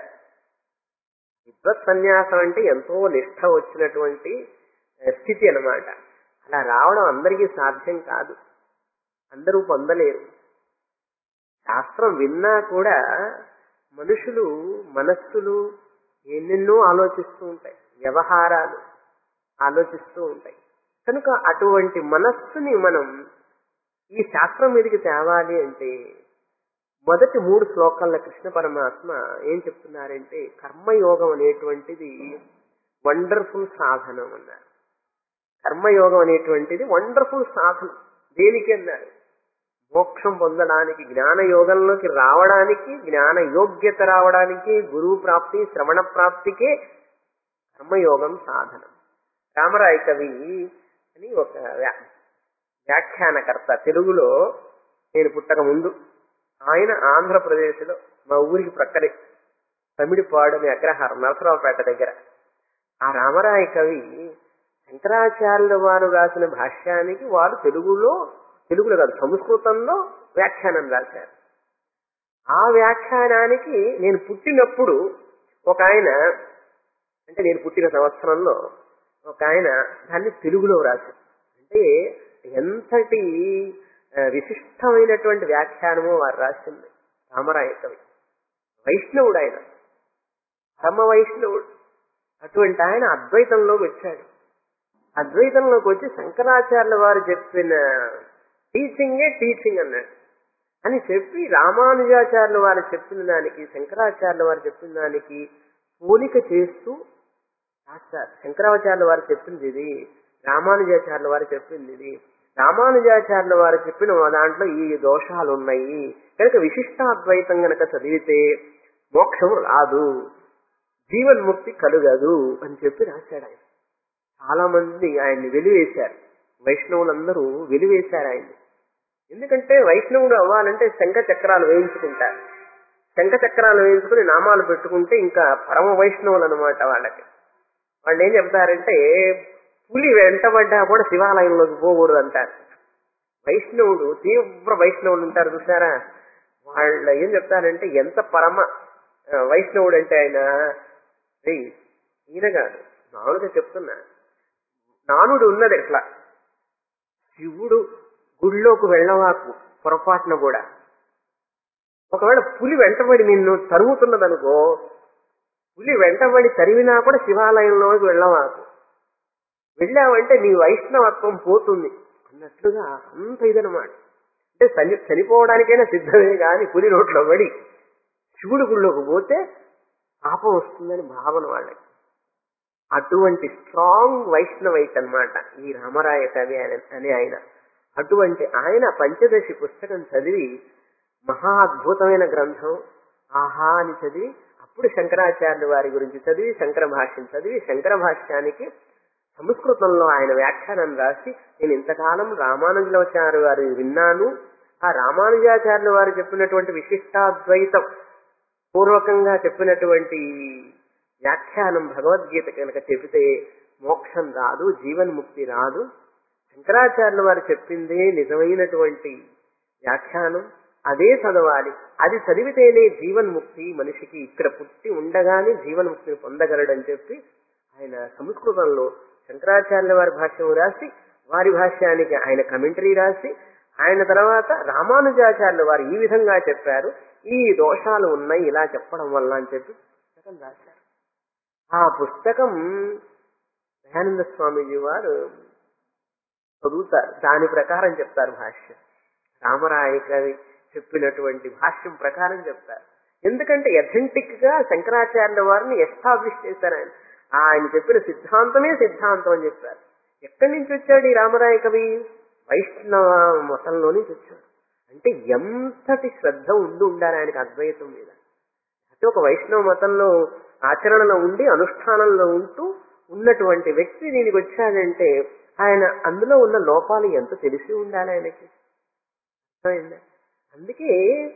విద్వత్ సన్యాసం అంటే ఎంతో నిష్ఠ వచ్చినటువంటి ఆ, స్థితి అన్నమాట అలా రావడం అందరికీ సాధ్యం కాదు అందరూ పొందలేరు శాస్త్రం విన్నా కూడా మనుషులు మనస్సులు ఎన్నెన్నో ఆలోచిస్తూ ఉంటాయి వ్యవహారాలు ఆలోచిస్తూ ఉంటాయి కనుక అటువంటి మనస్సుని మనం ఈ శాస్త్రం మీదకి తేవాలి అంటే మొదటి మూడు శ్లోకాల కృష్ణ పరమాత్మ ఏం చెప్తున్నారంటే కర్మయోగం అనేటువంటిది వండర్ఫుల్ సాధనం అన్నారు కర్మయోగం అనేటువంటిది వండర్ఫుల్ సాధనం దేనికి అన్నారు మోక్షం పొందడానికి జ్ఞాన యోగంలోకి రావడానికి జ్ఞాన యోగ్యత రావడానికి గురువు ప్రాప్తి శ్రవణ ప్రాప్తికే కర్మయోగం సాధనం రామరాయ కవి అని ఒక వ్యా- వ్యాఖ్యానకర్త తెలుగులో నేను పుట్టక ముందు ఆయన ఆంధ్రప్రదేశ్లో మా ఊరికి ప్రక్కనే తమిడిపాడు అనే అగ్రహారం నరసరావుపేట దగ్గర ఆ రామరాయ కవి శంకరాచార్యుల వారు రాసిన భాష్యానికి వారు తెలుగులో తెలుగులో కాదు సంస్కృతంలో వ్యాఖ్యానం రాశారు ఆ వ్యాఖ్యానానికి నేను పుట్టినప్పుడు ఒక ఆయన అంటే నేను పుట్టిన సంవత్సరంలో ఒక ఆయన దాన్ని తెలుగులో రాశారు అంటే ఎంతటి ఆ, విశిష్టమైనటువంటి వ్యాఖ్యానము వారు రాసింది రామరాయ కవి వైష్ణవుడు ఆయన పరమ వైష్ణవుడు అటువంటి ఆయన అద్వైతంలోకి వచ్చాడు అద్వైతంలోకి వచ్చి శంకరాచార్యుల వారు చెప్పిన టీచింగే టీచింగ్ అన్నాడు అని చెప్పి రామానుజాచార్యుల వారు చెప్పిన దానికి శంకరాచార్యుల వారు చెప్పిన దానికి పోలిక చేస్తూ రాస్తారు శంకరాచార్యుల వారు చెప్పింది ఇది రామానుజాచార్యుల వారు చెప్పింది ఇది రామానుజాచార్యుల వారు చెప్పిన దాంట్లో ఈ దోషాలు ఉన్నాయి కనుక విశిష్టాద్వైతం గనక చదివితే మోక్షం రాదు జీవన్ముక్తి కలుగదు అని చెప్పి రాశాడు ఆయన చాలా మంది ఆయన్ని వెలివేశారు వైష్ణవులందరూ వెలివేశారు ఆయన్ని ఎందుకంటే వైష్ణవుడు అవ్వాలంటే శంఖ చక్రాలు వేయించుకుంటారు శంఖ చక్రాలు వేయించుకుని నామాలు పెట్టుకుంటే ఇంకా పరమ వైష్ణవులు అనమాట వాళ్ళకి వాళ్ళు ఏం చెప్తారంటే పులి వెంటబడ్డా కూడా శివాలయంలోకి పోకూడదు అంటారు వైష్ణవుడు తీవ్ర వైష్ణవులు ఉంటారు చూసారా వాళ్ళు ఏం చెప్తారంటే ఎంత పరమ ఆ, వైష్ణవుడు అంటే ఆయన ఏయ్, ఈయన కాదు మామూలుగా చెప్తున్నా నానుడు ఉన్నది ఎట్లా శివుడు గుళ్ళోకి వెళ్ళవాకు పొరపాటున కూడా ఒకవేళ పులి వెంటబడి నిన్ను తరుగుతున్నదనుకో పులి వెంటబడి తరివినా కూడా శివాలయంలోకి వెళ్ళవాకు వెళ్ళావంటే నీ వైష్ణవత్వం పోతుంది అన్నట్లుగా అంత ఇదనమాట అంటే చని చనిపోవడానికైనా సిద్ధమే కానీ పులి నోట్లో పడి శివుడి గుళ్ళోకి పోతే పాపం వస్తుందని భావన వాళ్ళకి అటువంటి స్ట్రాంగ్ వైష్ణవైట్ అన్నమాట ఈ రామరాయ కవి ఆయన అని ఆయన అటువంటి ఆయన పంచదశి పుస్తకం చదివి మహా అద్భుతమైన గ్రంథం ఆహా అని చదివి అప్పుడు శంకరాచార్యుల వారి గురించి చదివి శంకర భాష్యం చదివి శంకర భాష్యానికి సంస్కృతంలో ఆయన వ్యాఖ్యానం రాసి నేను ఇంతకాలం రామానుజాచార్య వారు విన్నాను ఆ రామానుజాచార్యుల వారు చెప్పినటువంటి విశిష్టాద్వైతం పూర్వకంగా చెప్పినటువంటి వ్యాఖ్యానం భగవద్గీత కనుక చెబితే మోక్షం రాదు జీవన్ముక్తి రాదు శంకరాచార్యుల వారు చెప్పిందే నిజమైనటువంటి వ్యాఖ్యానం అదే చదవాలి అది చదివితేనే జీవన్ముక్తి మనిషికి ఇక్కడ పుట్టి ఉండగానే జీవన్ముక్తిని పొందగలడని చెప్పి ఆయన సంస్కృతంలో శంకరాచార్యుల వారి భాష్యం రాసి వారి భాష్యానికి ఆయన కమెంటరీ రాసి ఆయన తర్వాత రామానుజాచార్యుల వారు ఈ విధంగా చెప్పారు ఈ దోషాలు ఉన్నాయి ఇలా చెప్పడం వల్ల అని చెప్పి పుస్తకం రాశారు ఆ పుస్తకం దయానంద స్వామీజీ వారు చదువుతారు దాని ప్రకారం చెప్తారు భాష్యం రామరాయ కవి చెప్పినటువంటి భాష్యం ప్రకారం చెప్తారు ఎందుకంటే అథెంటిక్ గా శంకరాచార్యుల వారిని ఎస్టాబ్లిష్ చేశారు ఆయన ఆయన చెప్పిన సిద్ధాంతమే సిద్ధాంతం అని చెప్పారు ఎక్కడి నుంచి వచ్చాడు ఈ రామరాయ కవి వైష్ణవ మతంలో నుంచి వచ్చాడు అంటే ఎంతటి శ్రద్ధ ఉండి ఉండాలి ఆయనకు అద్వైతం మీద అంటే ఒక వైష్ణవ మతంలో ఆచరణలో ఉండి అనుష్ఠానంలో ఉంటూ ఉన్నటువంటి వ్యక్తి దీనికి వచ్చాడంటే ఆయన అందులో ఉన్న లోపాలు ఎంత తెలిసి ఉండాలి ఆయనకి అర్థమైందా అందుకే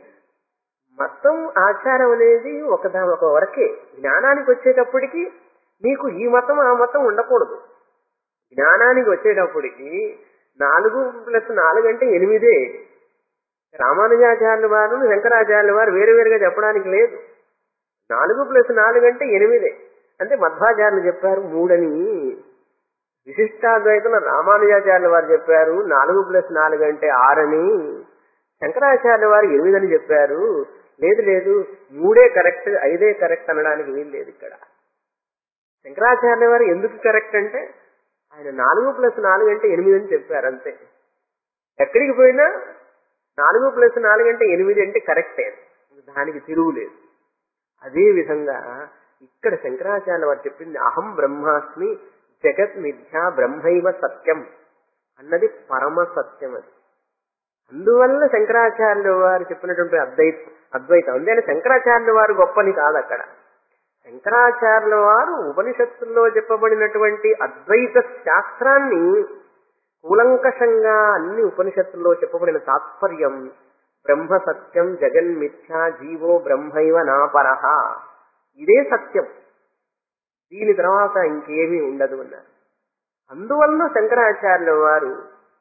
మతం ఆచారం అనేది ఒక ఒక వరకే జ్ఞానానికి వచ్చేటప్పటికి నీకు ఈ మతం ఆ మతం ఉండకూడదు జ్ఞానానికి వచ్చేటప్పటికి నాలుగు ప్లస్ నాలుగు అంటే ఎనిమిదే రామానుజాచార్యుల వారు శంకరాచార్యుల వారు వేరు వేరుగా చెప్పడానికి లేదు నాలుగు ప్లస్ నాలుగు అంటే ఎనిమిదే అంటే మధ్వాచార్యులు చెప్పారు మూడని విశిష్టాద్వైతంలో రామానుజాచార్యుల వారు చెప్పారు నాలుగు ప్లస్ నాలుగు అంటే ఆరని శంకరాచార్యుల వారు ఎనిమిదని చెప్పారు లేదు లేదు మూడే కరెక్ట్ ఐదే కరెక్ట్ అనడానికి వీలు లేదు ఇక్కడ శంకరాచార్యుల వారు ఎందుకు కరెక్ట్ అంటే ఆయన నాలుగు ప్లస్ నాలుగు అంటే ఎనిమిది అని చెప్పారు అంతే ఎక్కడికి పోయినా నాలుగు ప్లస్ నాలుగు అంటే ఎనిమిది అంటే కరెక్టే దానికి తిరుగులేదు అదే విధంగా ఇక్కడ శంకరాచార్య వారు చెప్పింది అహం బ్రహ్మాస్మి జగత్ మిథ్యా బ్రహ్మైవ సత్యం అన్నది పరమ సత్యం అది అందువల్ల శంకరాచార్యుల వారు చెప్పినటువంటి అద్వైత అద్వైతం అందుకని శంకరాచార్యుల వారు గొప్పని కాదు అక్కడ శంకరాచార్యుల వారు ఉపనిషత్తుల్లో చెప్పబడినటువంటి అద్వైత శాస్త్రాన్ని కూలంకషంగా అన్ని ఉపనిషత్తుల్లో చెప్పబడిన తాత్పర్యం బ్రహ్మ సత్యం జగన్మిథ్యా జీవో బ్రహ్మైవ నాపరహ ఇదే సత్యం దీని తర్వాత ఇంకేమీ ఉండదు అన్నారు అందువల్ల శంకరాచార్యుల వారు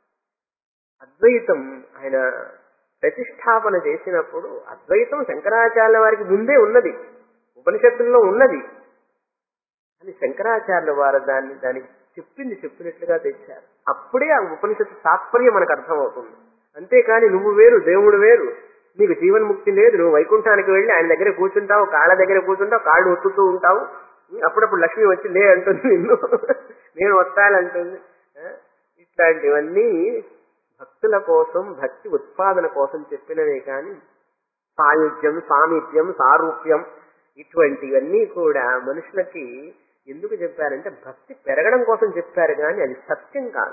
అద్వైతం ఆయన ప్రతిష్టాపన చేసినప్పుడు అద్వైతం శంకరాచార్యుల వారికి ముందే ఉన్నది ఉపనిషత్తుల్లో ఉన్నది అని శంకరాచార్యుల వారు దాన్ని దానికి చెప్పింది చెప్పినట్లుగా తెచ్చారు అప్పుడే ఆ ఉపనిషత్తు తాత్పర్యం మనకు అర్థమవుతుంది అంతేకాని నువ్వు వేరు దేవుడు వేరు నీకు జీవన్ముక్తి లేదు నువ్వు వైకుంఠానికి వెళ్ళి ఆయన దగ్గర కూర్చుంటావు కాళ్ళ దగ్గర కూర్చుంటావు కాళ్ళు ఒత్తుతూ ఉంటావు అప్పుడప్పుడు లక్ష్మి వచ్చి లే అంటుంది నిన్ను నేను వస్తానంటుంది ఆ? ఇట్లాంటివన్నీ భక్తుల కోసం భక్తి ఉత్పాదన కోసం చెప్పినవే కానీ సాయుధ్యం సామీప్యం సారూప్యం ఇటువంటివన్నీ కూడా మనుషులకి ఎందుకు చెప్పారంటే భక్తి పెరగడం కోసం చెప్పారు కానీ అది సత్యం కాదు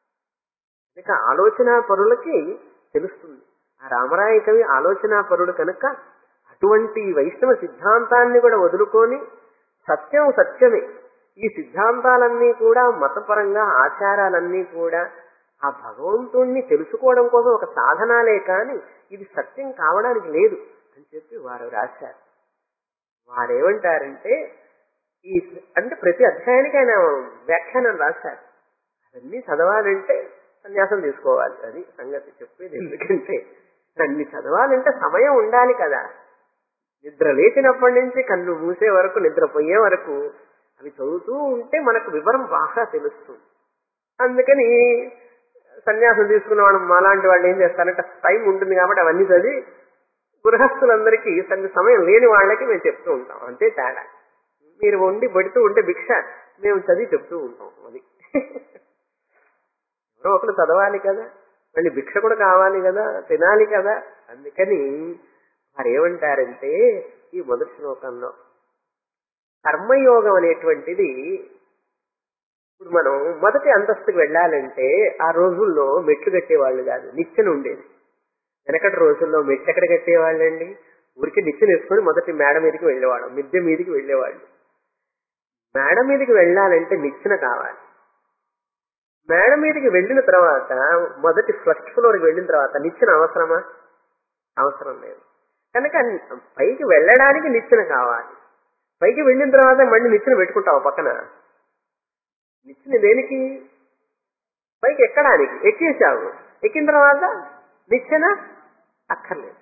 ఇక ఆలోచన పరులకి తెలుస్తుంది ఆ రామరాయ కవి ఆలోచన పరుడు కనుక అటువంటి వైష్ణవ సిద్ధాంతాన్ని కూడా వదులుకొని సత్యం సత్యమే ఈ సిద్ధాంతాలన్నీ కూడా మతపరంగా ఆచారాలన్నీ కూడా ఆ భగవంతుణ్ణి తెలుసుకోవడం కోసం ఒక సాధనాలే కానీ ఇది సత్యం కావడానికి లేదు అని చెప్పి వారు రాశారు వారేమంటారంటే ఈ అంటే ప్రతి అధ్యాయానికి ఆయన వ్యాఖ్యానం రాశారు అవన్నీ చదవాలంటే సన్యాసం తీసుకోవాలి అది సంగతి చెప్పేది ఎందుకంటే అన్ని చదవాలంటే సమయం ఉండాలి కదా నిద్ర లేచినప్పటి నుంచి కన్ను మూసే వరకు నిద్రపోయే వరకు అవి చదువుతూ ఉంటే మనకు వివరం బాగా తెలుస్తుంది అందుకని సన్యాసం తీసుకున్న వాళ్ళు మాలాంటి వాళ్ళు ఏం చేస్తారంటే టైం ఉంటుంది కాబట్టి అవన్నీ చదివి గృహస్థులందరికీ తన సమయం లేని వాళ్ళకి మేము చెప్తూ ఉంటాం అంతే తేడా మీరు వండి పెడుతూ ఉంటే భిక్ష మేము చదివి చెప్తూ ఉంటాం అది ఎవరో ఒకరు చదవాలి కదా మళ్ళీ భిక్ష కూడా కావాలి కదా తినాలి కదా అందుకని వారు ఏమంటారంటే ఈ మొదటి శ్లోకంలో కర్మయోగం అనేటువంటిది ఇప్పుడు మనం మొదటి అంతస్తుకు వెళ్ళాలంటే ఆ రోజుల్లో మెట్లు కట్టేవాళ్ళు కాదు నిచ్చెన ఉండేది వెనకటి రోజుల్లో మెట్లు ఎక్కడ కట్టేవాళ్ళండి ఊరికి నిచ్చెన వేసుకొని మొదటి మేడ మీదకి వెళ్ళేవాడు మిద్దె మీదకి వెళ్ళేవాళ్ళు మేడ మీదకి వెళ్ళాలంటే నిచ్చెన కావాలి మేడ మీదకి వెళ్ళిన తర్వాత మొదటి ఫస్ట్ ఫ్లోర్కి వెళ్ళిన తర్వాత నిచ్చెన అవసరమా అవసరం లేదు కనుక పైకి వెళ్ళడానికి నిచ్చెన కావాలి పైకి వెళ్ళిన తర్వాత మళ్ళీ నిచ్చెన పెట్టుకుంటావు పక్కన నిచ్చెన దేనికి పైకి ఎక్కడానికి ఎక్కేసావు ఎక్కిన తర్వాత నిచ్చెన అక్కర్లేదు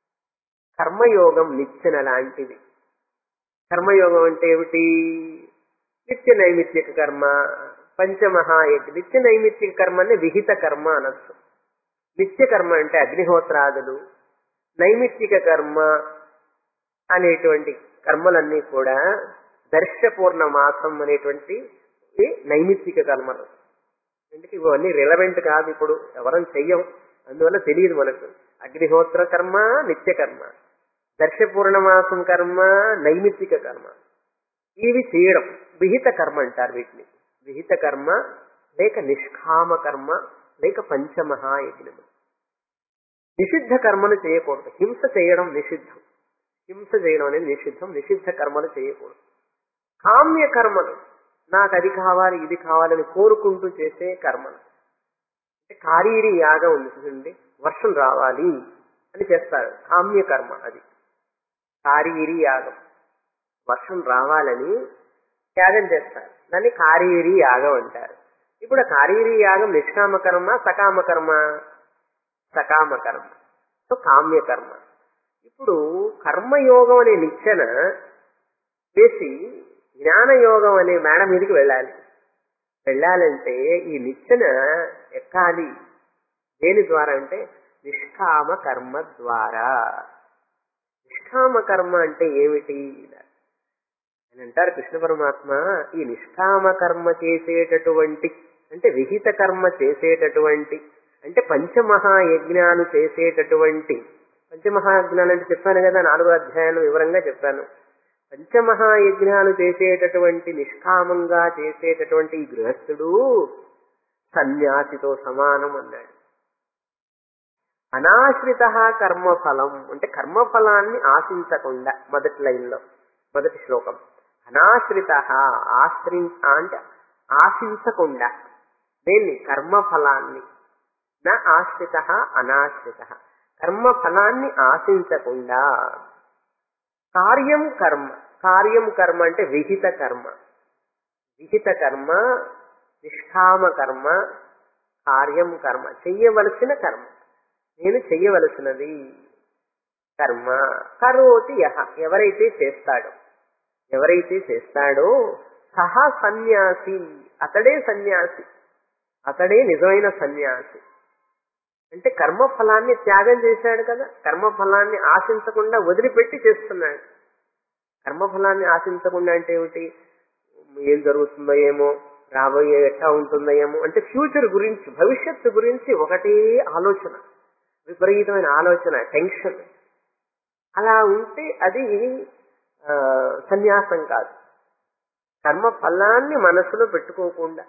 కర్మయోగం నిచ్చెన లాంటిది కర్మయోగం అంటే ఏమిటి నిత్య నైమిత్తిక కర్మ పంచమహాయజ్ఞ నిత్య నైమిత్తిక కర్మ అంటే విహిత కర్మ అనొచ్చు నిత్య కర్మ అంటే అగ్నిహోత్రాదులు నైమిత్తిక కర్మ అనేటువంటి కర్మలన్నీ కూడా దర్శపూర్ణ మాసం అనేటువంటి నైమిత్తిక కర్మలు ఎందుకు ఇవన్నీ రిలవెంట్ కాదు ఇప్పుడు ఎవరం చెయ్యం అందువల్ల తెలియదు మనకు అగ్నిహోత్ర కర్మ నిత్య కర్మ దర్శపూర్ణమాసం కర్మ నైమిత్తిక కర్మ ఇవి చేయడం విహిత కర్మ అంటారు వీటిని విహిత కర్మ లేక నిష్కామ కర్మ లేక పంచమహాయజ్ఞము నిషిద్ధ కర్మను చేయకూడదు హింస చేయడం నిషిద్ధం హింస చేయడం అనేది నిషిద్ధం నిషిద్ధ కర్మలు చేయకూడదు కామ్య కర్మలు నాకు అది కావాలి ఇది కావాలని కోరుకుంటూ చేసే కర్మలు అంటే కారీరి యాగం ఉంది చూడండి వర్షం రావాలి అని చేస్తారు కామ్య కర్మ అది కారీరి యాగం వర్షం రావాలని త్యాగం చేస్తారు దాన్ని కారీరి యాగం అంటారు ఇప్పుడు ఆ కారీరి యాగం నిష్కామ కర్మ సకామ కర్మ సకామ కర్మ సో కామ్య కర్మ ఇప్పుడు కర్మయోగం అనే నిచ్చెన వేసి జ్ఞానయోగం అనే మేడ మీదకి వెళ్ళాలి వెళ్ళాలంటే ఈ నిచ్చెన ఎక్కాలి దేని ద్వారా అంటే నిష్కామ కర్మ ద్వారా నిష్కామ కర్మ అంటే ఏమిటి అని అంటారు కృష్ణ పరమాత్మ ఈ నిష్కామ కర్మ చేసేటటువంటి అంటే విహిత కర్మ చేసేటటువంటి అంటే పంచమహాయజ్ఞాలు చేసేటటువంటి పంచమహాయజ్ఞాలు అంటే చెప్పాను కదా నాలుగో అధ్యాయాలు వివరంగా చెప్పాను పంచమహాయజ్ఞాలు చేసేటటువంటి నిష్కామంగా చేసేటటువంటి ఈ గృహస్థుడు సన్యాసితో సమానం అన్నాడు అనాశ్రిత కర్మఫలం అంటే కర్మఫలాన్ని ఆశించకుండా మొదటి లైన్లో మొదటి శ్లోకం అనాశ్రిత ఆశ్రి అంటే ఆశించకుండా దేన్ని కర్మఫలాన్ని నా ఆశ్రిత అనాశ్రిత కర్మఫలాన్ని ఆశించకుండా కార్యం కర్మ కార్యం కర్మ అంటే విహిత కర్మ విహిత కర్మ నిష్కామ కర్మ కార్యం కర్మ చెయ్యవలసిన కర్మ నేను చెయ్యవలసినది కర్మ కరోతి యహ ఎవరైతే చేస్తాడో ఎవరైతే చేస్తాడో సహా సన్యాసి అతడే సన్యాసి అతడే నిజమైన సన్యాసి అంటే కర్మఫలాన్ని త్యాగం చేశాడు కదా కర్మఫలాన్ని ఆశించకుండా వదిలిపెట్టి చేస్తున్నాడు కర్మఫలాన్ని ఆశించకుండా అంటే ఏమిటి ఏం జరుగుతుందో ఏమో రాబోయే ఎట్లా ఉంటుందో ఏమో అంటే ఫ్యూచర్ గురించి భవిష్యత్తు గురించి ఒకటే ఆలోచన విపరీతమైన ఆలోచన టెన్షన్ అలా ఉంటే అది ఆ, సన్యాసం కాదు కర్మ ఫలాన్ని మనసులో పెట్టుకోకుండా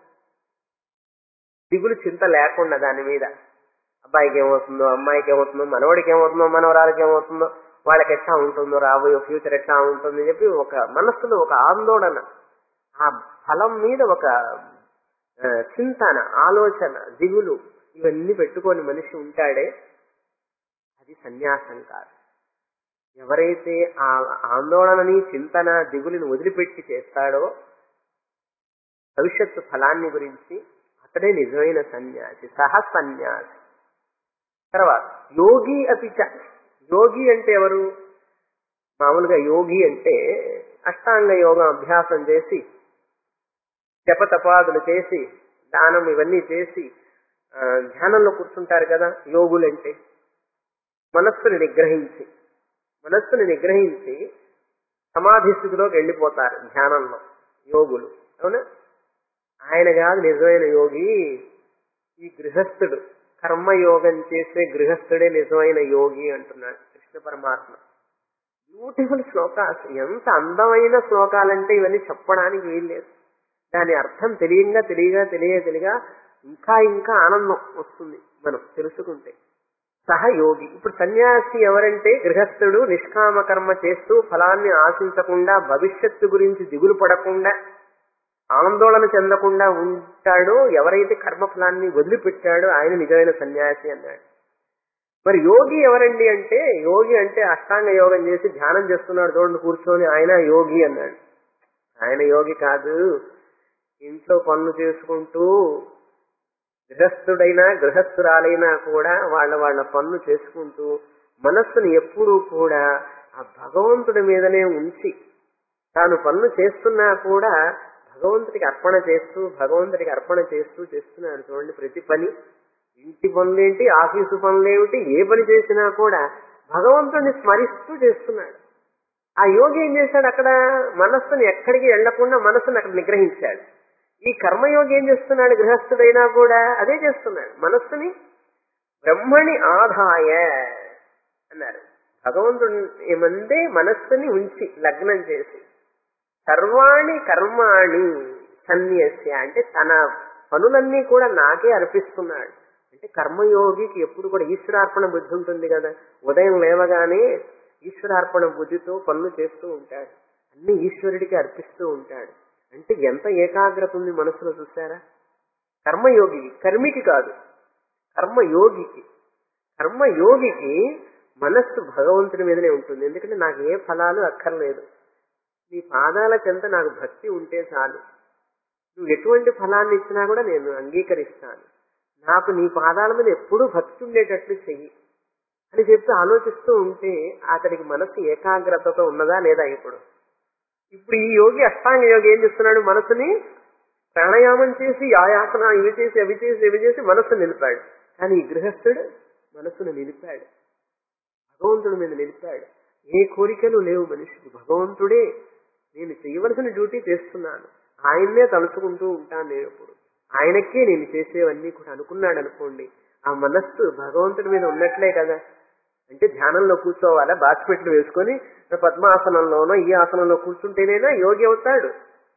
దిగులు చింత లేకుండా దాని మీద అబ్బాయికి ఏమవుతుందో అమ్మాయికి ఏమవుతుందో మనవడికి ఏమవుతుందో మనవరాలకి ఏమవుతుందో వాళ్ళకి ఎట్లా ఉంటుందో రాబోయే ఫ్యూచర్ ఎట్లా ఉంటుంది అని చెప్పి ఒక మనస్సులో ఒక ఆందోళన ఆ ఫలం మీద ఒక ఆ, చింతన ఆలోచన దిగులు ఇవన్నీ పెట్టుకొని మనిషి ఉంటాడే అది సన్యాసం కాదు ఎవరైతే ఆ ఆందోళనని చింతన దిగులుని వదిలిపెట్టి చేస్తాడో భవిష్యత్తు ఫలాన్ని గురించి అతడే నిజమైన సన్యాసి సహ సన్యాసి తర్వాత యోగి అపిచ యోగి అంటే ఎవరు మామూలుగా యోగి అంటే అష్టాంగ యోగం అభ్యాసం చేసి జపతపాదులు చేసి దానం ఇవన్నీ చేసి ఆ, ధ్యానంలో కూర్చుంటారు కదా యోగులంటే మనస్సుని నిగ్రహించి మనస్సుని నిగ్రహించి సమాధి స్థితిలోకి వెళ్ళిపోతారు ధ్యానంలో యోగులు అవునా ఆయన కాదు నిజమైన యోగి ఈ గృహస్థుడు కర్మయోగం చేసే గృహస్థుడే నిజమైన యోగి అంటున్నాడు కృష్ణ పరమాత్మ బ్యూటిఫుల్ శ్లోకాస్ ఎంత అందమైన శ్లోకాలంటే ఇవన్నీ చెప్పడానికి వీల్లేదు దాని అర్థం తెలియంగా తెలియగా తెలియ తెలియగా ఇంకా ఇంకా ఆనందం వస్తుంది మనం తెలుసుకుంటే సహయోగి ఇప్పుడు సన్యాసి ఎవరంటే గృహస్థుడు నిష్కామ కర్మ చేస్తూ ఫలాన్ని ఆశించకుండా భవిష్యత్తు గురించి దిగులు పడకుండా ఆందోళన చెందకుండా ఉంటాడో ఎవరైతే కర్మఫలాన్ని వదిలిపెట్టాడో ఆయన నిజమైన సన్యాసి అన్నాడు మరి యోగి ఎవరండి అంటే యోగి అంటే అష్టాంగ యోగం చేసి ధ్యానం చేస్తున్నాడు చూడండి కూర్చొని ఆయన యోగి అన్నాడు ఆయన యోగి కాదు ఇంట్లో పనులు చేసుకుంటూ గృహస్థుడైనా గృహస్థురాలైనా కూడా వాళ్ళ వాళ్ళ పనులు చేసుకుంటూ మనస్సును ఎప్పుడూ కూడా ఆ భగవంతుడి మీదనే ఉంచి తాను పనులు చేస్తున్నా కూడా భగవంతుడికి అర్పణ చేస్తూ భగవంతుడికి అర్పణ చేస్తూ చేస్తున్నాడు చూడండి ప్రతి పని ఇంటి పనులేంటి ఆఫీసు పనులేమిటి ఏ పని చేసినా కూడా భగవంతుడిని స్మరిస్తూ చేస్తున్నాడు ఆ యోగి ఏం చేశాడు అక్కడ మనస్సుని ఎక్కడికి వెళ్లకుండా మనస్సుని అక్కడ నిగ్రహించాడు ఈ కర్మయోగి ఏం చేస్తున్నాడు గృహస్థుడైనా కూడా అదే చేస్తున్నాడు మనస్సుని బ్రహ్మణి ఆదాయ అన్నారు భగవంతుడి ఏమందే మనస్సుని ఉంచి లగ్నం చేసి సర్వాణి కర్మాణి సన్యస్య అంటే తన పనులన్నీ కూడా నాకే అర్పిస్తున్నాడు అంటే కర్మయోగికి ఎప్పుడు కూడా ఈశ్వరార్పణ బుద్ధి ఉంటుంది కదా ఉదయం లేవగానే ఈశ్వరార్పణ బుద్ధితో పనులు చేస్తూ ఉంటాడు అన్ని ఈశ్వరుడికి అర్పిస్తూ ఉంటాడు అంటే ఎంత ఏకాగ్రత ఉంది మనసులో చూసారా కర్మయోగికి కర్మికి కాదు కర్మయోగికి కర్మయోగికి మనస్సు భగవంతుడి మీదనే ఉంటుంది ఎందుకంటే నాకు ఏ ఫలాలు అక్కర్లేదు నీ పాదాల చెంత నాకు భక్తి ఉంటే చాలు నువ్వు ఎటువంటి ఫలాన్ని ఇచ్చినా కూడా నేను అంగీకరిస్తాను నాకు నీ పాదాల మీద ఎప్పుడూ భక్తి ఉండేటట్లు చెయ్యి అని చెప్పి ఆలోచిస్తూ ఉంటే అతడికి మనస్సు ఏకాగ్రతతో ఉన్నదా లేదా ఇప్పుడు ఇప్పుడు ఈ యోగి అష్టాంగ యోగి ఏం చేస్తున్నాడు మనసుని ప్రాణాయామం చేసి ఆయాసన ఇవి చేసి అవి చేసి ఇవి చేసి మనస్సు నిలిపాడు కానీ ఈ గృహస్థుడు మనస్సును నిలిపాడు భగవంతుడి మీద నిలిపాడు ఏ కోరికలు లేవు మనిషికి భగవంతుడే నేను చేయవలసిన డ్యూటీ చేస్తున్నాను ఆయన్నే తలుచుకుంటూ ఉంటాను నేను ఎప్పుడు ఆయనకే నేను చేసేవన్నీ కూడా అనుకున్నాడు అనుకోండి ఆ మనస్సు భగవంతుడి మీద ఉన్నట్లే కదా అంటే ధ్యానంలో కూర్చోవాలా బాస్పెట్లు వేసుకొని పద్మాసనంలోనో ఈ ఆసనంలో కూర్చుంటేనేనా యోగి అవుతాడు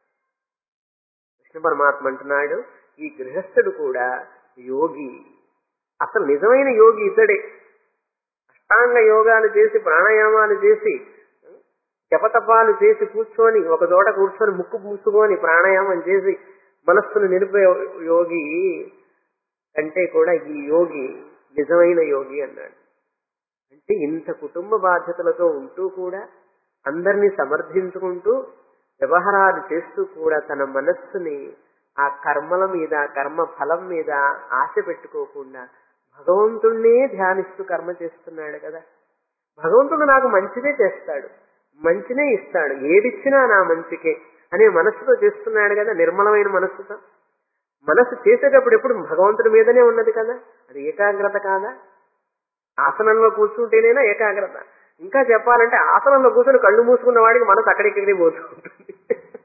కృష్ణ పరమాత్మ అంటున్నాడు ఈ గృహస్థుడు కూడా యోగి అసలు నిజమైన యోగి ఇతడే అష్టాంగ యోగాలు చేసి ప్రాణాయామాలు చేసి జపతపాలు చేసి కూర్చొని ఒక చోట కూర్చొని ముక్కు మూసుకొని ప్రాణాయామం చేసి మనస్సును నిలిపే యోగి కంటే కూడా ఈ యోగి నిజమైన యోగి అన్నాడు అంటే ఇంత కుటుంబ బాధ్యతలతో ఉంటూ కూడా అందరినీ సమర్థించుకుంటూ వ్యవహారాలు చేస్తూ కూడా తన మనస్సుని ఆ కర్మల మీద కర్మ ఫలం మీద ఆశ పెట్టుకోకుండా భగవంతుణ్ణే ధ్యానిస్తూ కర్మ చేస్తున్నాడు కదా భగవంతుడు నాకు మంచిదే చేస్తాడు మంచినే ఇస్తాడు ఏదిచ్చినా నా మంచికే అనే మనస్సుతో చేస్తున్నాడు కదా నిర్మలమైన మనస్సుతో మనస్సు చేసేటప్పుడు ఎప్పుడు భగవంతుడి మీదనే ఉన్నది కదా అది ఏకాగ్రత కాదా ఆసనంలో కూర్చుంటేనేనా ఏకాగ్రత ఇంకా చెప్పాలంటే ఆసనంలో కూర్చొని కళ్ళు మూసుకున్న వాడికి మనసు అక్కడిక్కడికి పోతూ ఉంటుంది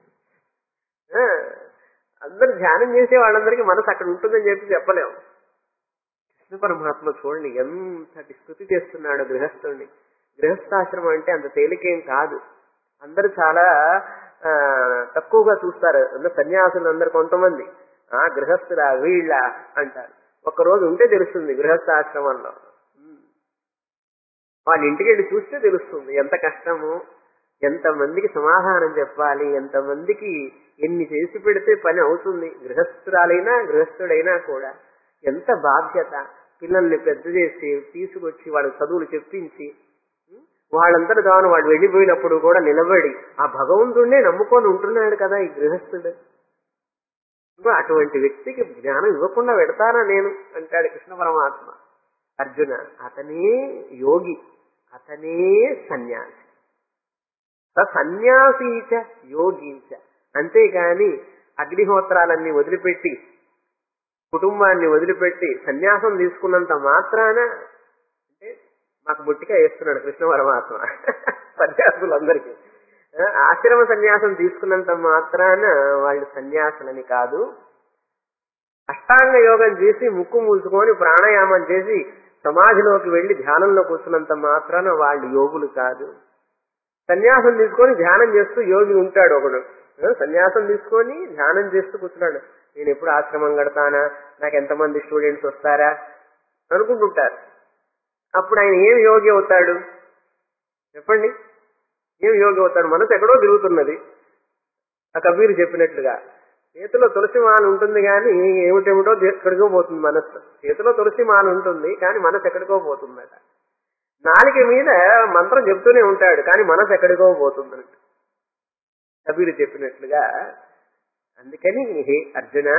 ఆ, అందరు ధ్యానం చేసే వాళ్ళందరికీ మనసు అక్కడ ఉంటుందని చెప్పి చెప్పలేము కృష్ణ పరమాత్మ చూడండి ఎంతటి స్థుతి చేస్తున్నాడు గృహస్థుడిని గృహస్థాశ్రమం అంటే అంత తేలికేం కాదు అందరూ చాలా ఆ, తక్కువగా చూస్తారు అందరు సన్యాసులు అందరు కొంతమంది ఆ గృహస్థుల వీళ్ళ అంటారు ఒక్కరోజు ఉంటే తెలుస్తుంది గృహస్థాశ్రమంలో ఉమ్. వాళ్ళ ఇంటికి వెళ్ళి చూస్తే తెలుస్తుంది ఎంత కష్టము ఎంతమందికి సమాధానం చెప్పాలి ఎంతమందికి ఎన్ని చేసి పెడితే పని అవుతుంది గృహస్థురాలైనా గృహస్థుడైనా కూడా ఎంత బాధ్యత పిల్లల్ని పెద్ద చేసి తీసుకొచ్చి వాళ్ళకి చదువులు చెప్పించి ఉం? వాళ్ళందరూ తాను వాడు వెళ్ళిపోయినప్పుడు కూడా నిలబడి ఆ భగవంతుడినే నమ్ముకొని ఉంటున్నాడు కదా ఈ గృహస్థుడు ఇంకా అటువంటి వ్యక్తికి జ్ఞానం ఇవ్వకుండా పెడతానా నేను అంటాడు కృష్ణ పరమాత్మ అర్జున అతనే యోగి అతనే సన్యాసి స సన్యాసీచ యోగీచ అంతేగాని అగ్నిహోత్రాలన్నీ వదిలిపెట్టి కుటుంబాన్ని వదిలిపెట్టి సన్యాసం తీసుకున్నంత మాత్రాన అంటే మాకు ముట్టిగా వేస్తున్నాడు కృష్ణ పరమాత్మ సన్యాసులందరికీ ఆ, ఆశ్రమ సన్యాసం తీసుకున్నంత మాత్రాన వాళ్ళు సన్యాసులని కాదు అష్టాంగ యోగం చేసి ముక్కు మూసుకొని ప్రాణాయామం చేసి సమాధిలోకి వెళ్లి ధ్యానంలో కూర్చున్నంత మాత్రాన వాళ్ళు యోగులు కాదు సన్యాసం తీసుకొని ధ్యానం చేస్తూ యోగి ఉంటాడు ఒకడు ఆ, సన్యాసం తీసుకొని ధ్యానం చేస్తూ కూర్చున్నాడు నేను ఎప్పుడు ఆశ్రమం కడతానా నాకు ఎంతమంది స్టూడెంట్స్ వస్తారా అనుకుంటుంటారు అప్పుడు ఆయన ఏం యోగి అవుతాడు చెప్పండి ఏం యోగి అవుతాడు మనసు ఎక్కడో తిరుగుతున్నది ఆ కబీర్ చెప్పినట్లుగా చేతిలో తులసి మాల ఉంటుంది కానీ ఏమిటేమిటో ఎక్కడికో పోతుంది మనస్సు చేతిలో తులసి మాల ఉంటుంది కానీ మనసు ఎక్కడికో పోతుందట నాలుక మీద మంత్రం చెప్తూనే ఉంటాడు కానీ మనసు ఎక్కడికో పోతుందట కబీర్ చెప్పినట్లుగా అందుకని హే అర్జున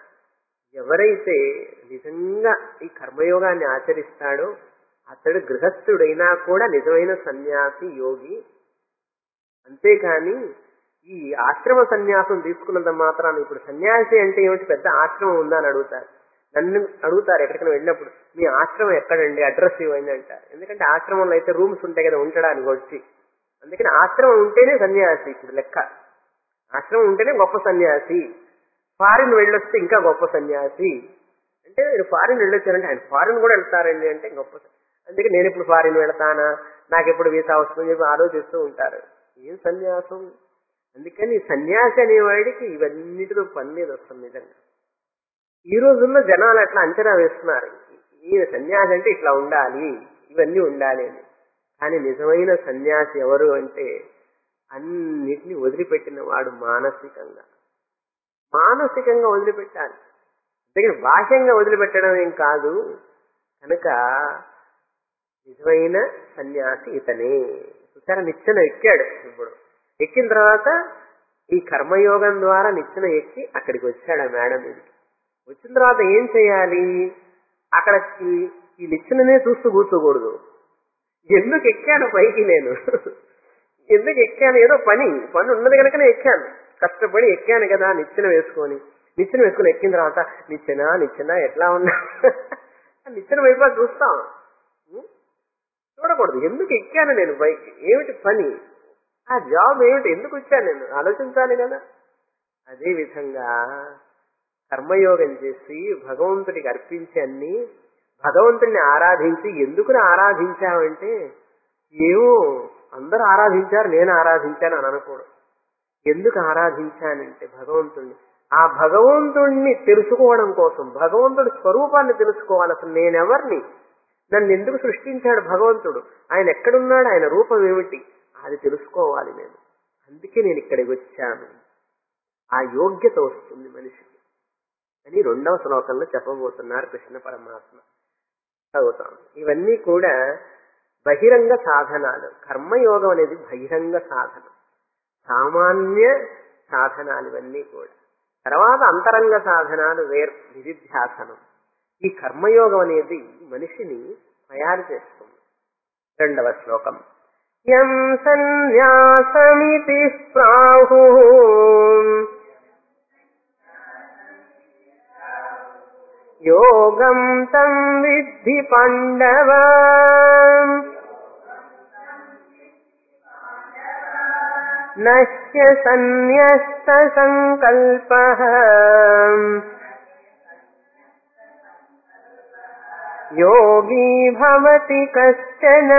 ఎవరైతే నిజంగా ఈ కర్మయోగాన్ని ఆచరిస్తాడో అతడు గృహస్థుడైనా కూడా నిజమైన సన్యాసి యోగి అంతేకాని ఈ ఆశ్రమ సన్యాసం తీసుకున్నంత మాత్రాన్ని ఇప్పుడు సన్యాసి అంటే ఏమిటి పెద్ద ఆశ్రమం ఉందా అని అడుగుతారు నన్ను అడుగుతారు ఎక్కడికైనా వెళ్ళినప్పుడు మీ ఆశ్రమం ఎక్కడండి అడ్రస్ ఇవ్వండి అంటారు ఎందుకంటే ఆశ్రమంలో అయితే రూమ్స్ ఉంటాయి కదా ఉండడానికి వచ్చి అందుకని ఆశ్రమం ఉంటేనే సన్యాసి ఇప్పుడు లెక్క ఆశ్రమం ఉంటేనే గొప్ప సన్యాసి ఫారిన్ వెళ్ళొస్తే ఇంకా గొప్ప సన్యాసి అంటే మీరు ఫారిన్ వెళ్ళొచ్చారంటే ఆయన ఫారిన్ కూడా వెళ్తారండి అంటే గొప్ప స- అందుకే నేను ఇప్పుడు ఫారిన్ వెళ్తానా నాకు ఎప్పుడు వీసా వస్తుందని చెప్పి ఆలోచిస్తూ ఉంటారు ఏం సన్యాసం అందుకని సన్యాసి అనేవాడికి ఇవన్నిటితో పని మీద వస్తుంది నిజంగా ఈ రోజుల్లో జనాలు అట్లా అంచనా వేస్తున్నారు ఈయన సన్యాసి అంటే ఇట్లా ఉండాలి ఇవన్నీ ఉండాలి అని కానీ నిజమైన సన్యాసి ఎవరు అంటే అన్నిటిని వదిలిపెట్టిన వాడు మానసికంగా మానసికంగా వదిలిపెట్టాలి అందుకని బాహ్యంగా వదిలిపెట్టడం ఏం కాదు కనుక నిజమైన సన్యాసి ఇతనే చూసారా నిచ్చెన ఎక్కాడు ఇప్పుడు ఎక్కిన తర్వాత ఈ కర్మయోగం ద్వారా నిచ్చెన ఎక్కి అక్కడికి వచ్చాడు ఆ మేడం మీదకి వచ్చిన తర్వాత ఏం చేయాలి అక్కడ ఈ- ఈ నిచ్చెననే చూస్తూ కూర్చోకూడదు ఎందుకు ఎక్కాను పైకి నేను ఎందుకు ఎక్కాను ఏదో పని పని ఉన్నది కనుకనే ఎక్కాను కష్టపడి ఎక్కాను కదా నిచ్చెన వేసుకొని నిచ్చెన వేసుకొని ఎక్కిన తర్వాత నిచ్చెన నిచ్చెన ఎట్లా ఉన్నా ఆ నిచ్చెన వైపు చూస్తాం ఉం? చూడకూడదు ఎందుకు ఎక్కాను నేను పైకి ఏమిటి పని ఆ జాబ్ ఏమిటి ఎందుకు వచ్చాను నేను ఆలోచించాలి కదా అదే విధంగా కర్మయోగం చేసి భగవంతుడికి అర్పించి అన్ని భగవంతుడిని ఆరాధించి ఎందుకు ఆరాధించావంటే ఏమో అందరూ ఆరాధించారు నేను ఆరాధించాను అని అనకూడదు ఎందుకు ఆరాధించానంటే భగవంతుణ్ణి ఆ భగవంతుణ్ణి తెలుసుకోవడం కోసం భగవంతుడి స్వరూపాన్ని తెలుసుకోవాలి అసలు నేనెవరిని నన్ను ఎందుకు సృష్టించాడు భగవంతుడు ఆయన ఎక్కడున్నాడు ఆయన రూపం ఏమిటి అది తెలుసుకోవాలి నేను అందుకే నేను ఇక్కడికి వచ్చాను ఆ యోగ్యత వస్తుంది మనిషికి అని రెండవ శ్లోకంలో చెప్పబోతున్నారు కృష్ణ పరమాత్మ చదువుతాం ఇవన్నీ కూడా బహిరంగ సాధనాలు కర్మయోగం అనేది బహిరంగ సాధనం సామాన్య సాధనాలు ఇవన్నీ కూడా తర్వాత అంతరంగ సాధనాలు వేరు నిధిధ్యాసనం ఈ కర్మయోగం అనేది మనిషిని తయారు చేస్తుంది రెండవ శ్లోకం యం సన్యాసమితి ప్రాహు యోగం తం విద్ధి పాండవ నశ్య సన్యస్త సంకల్ప యోగీ భవతి కశ్చన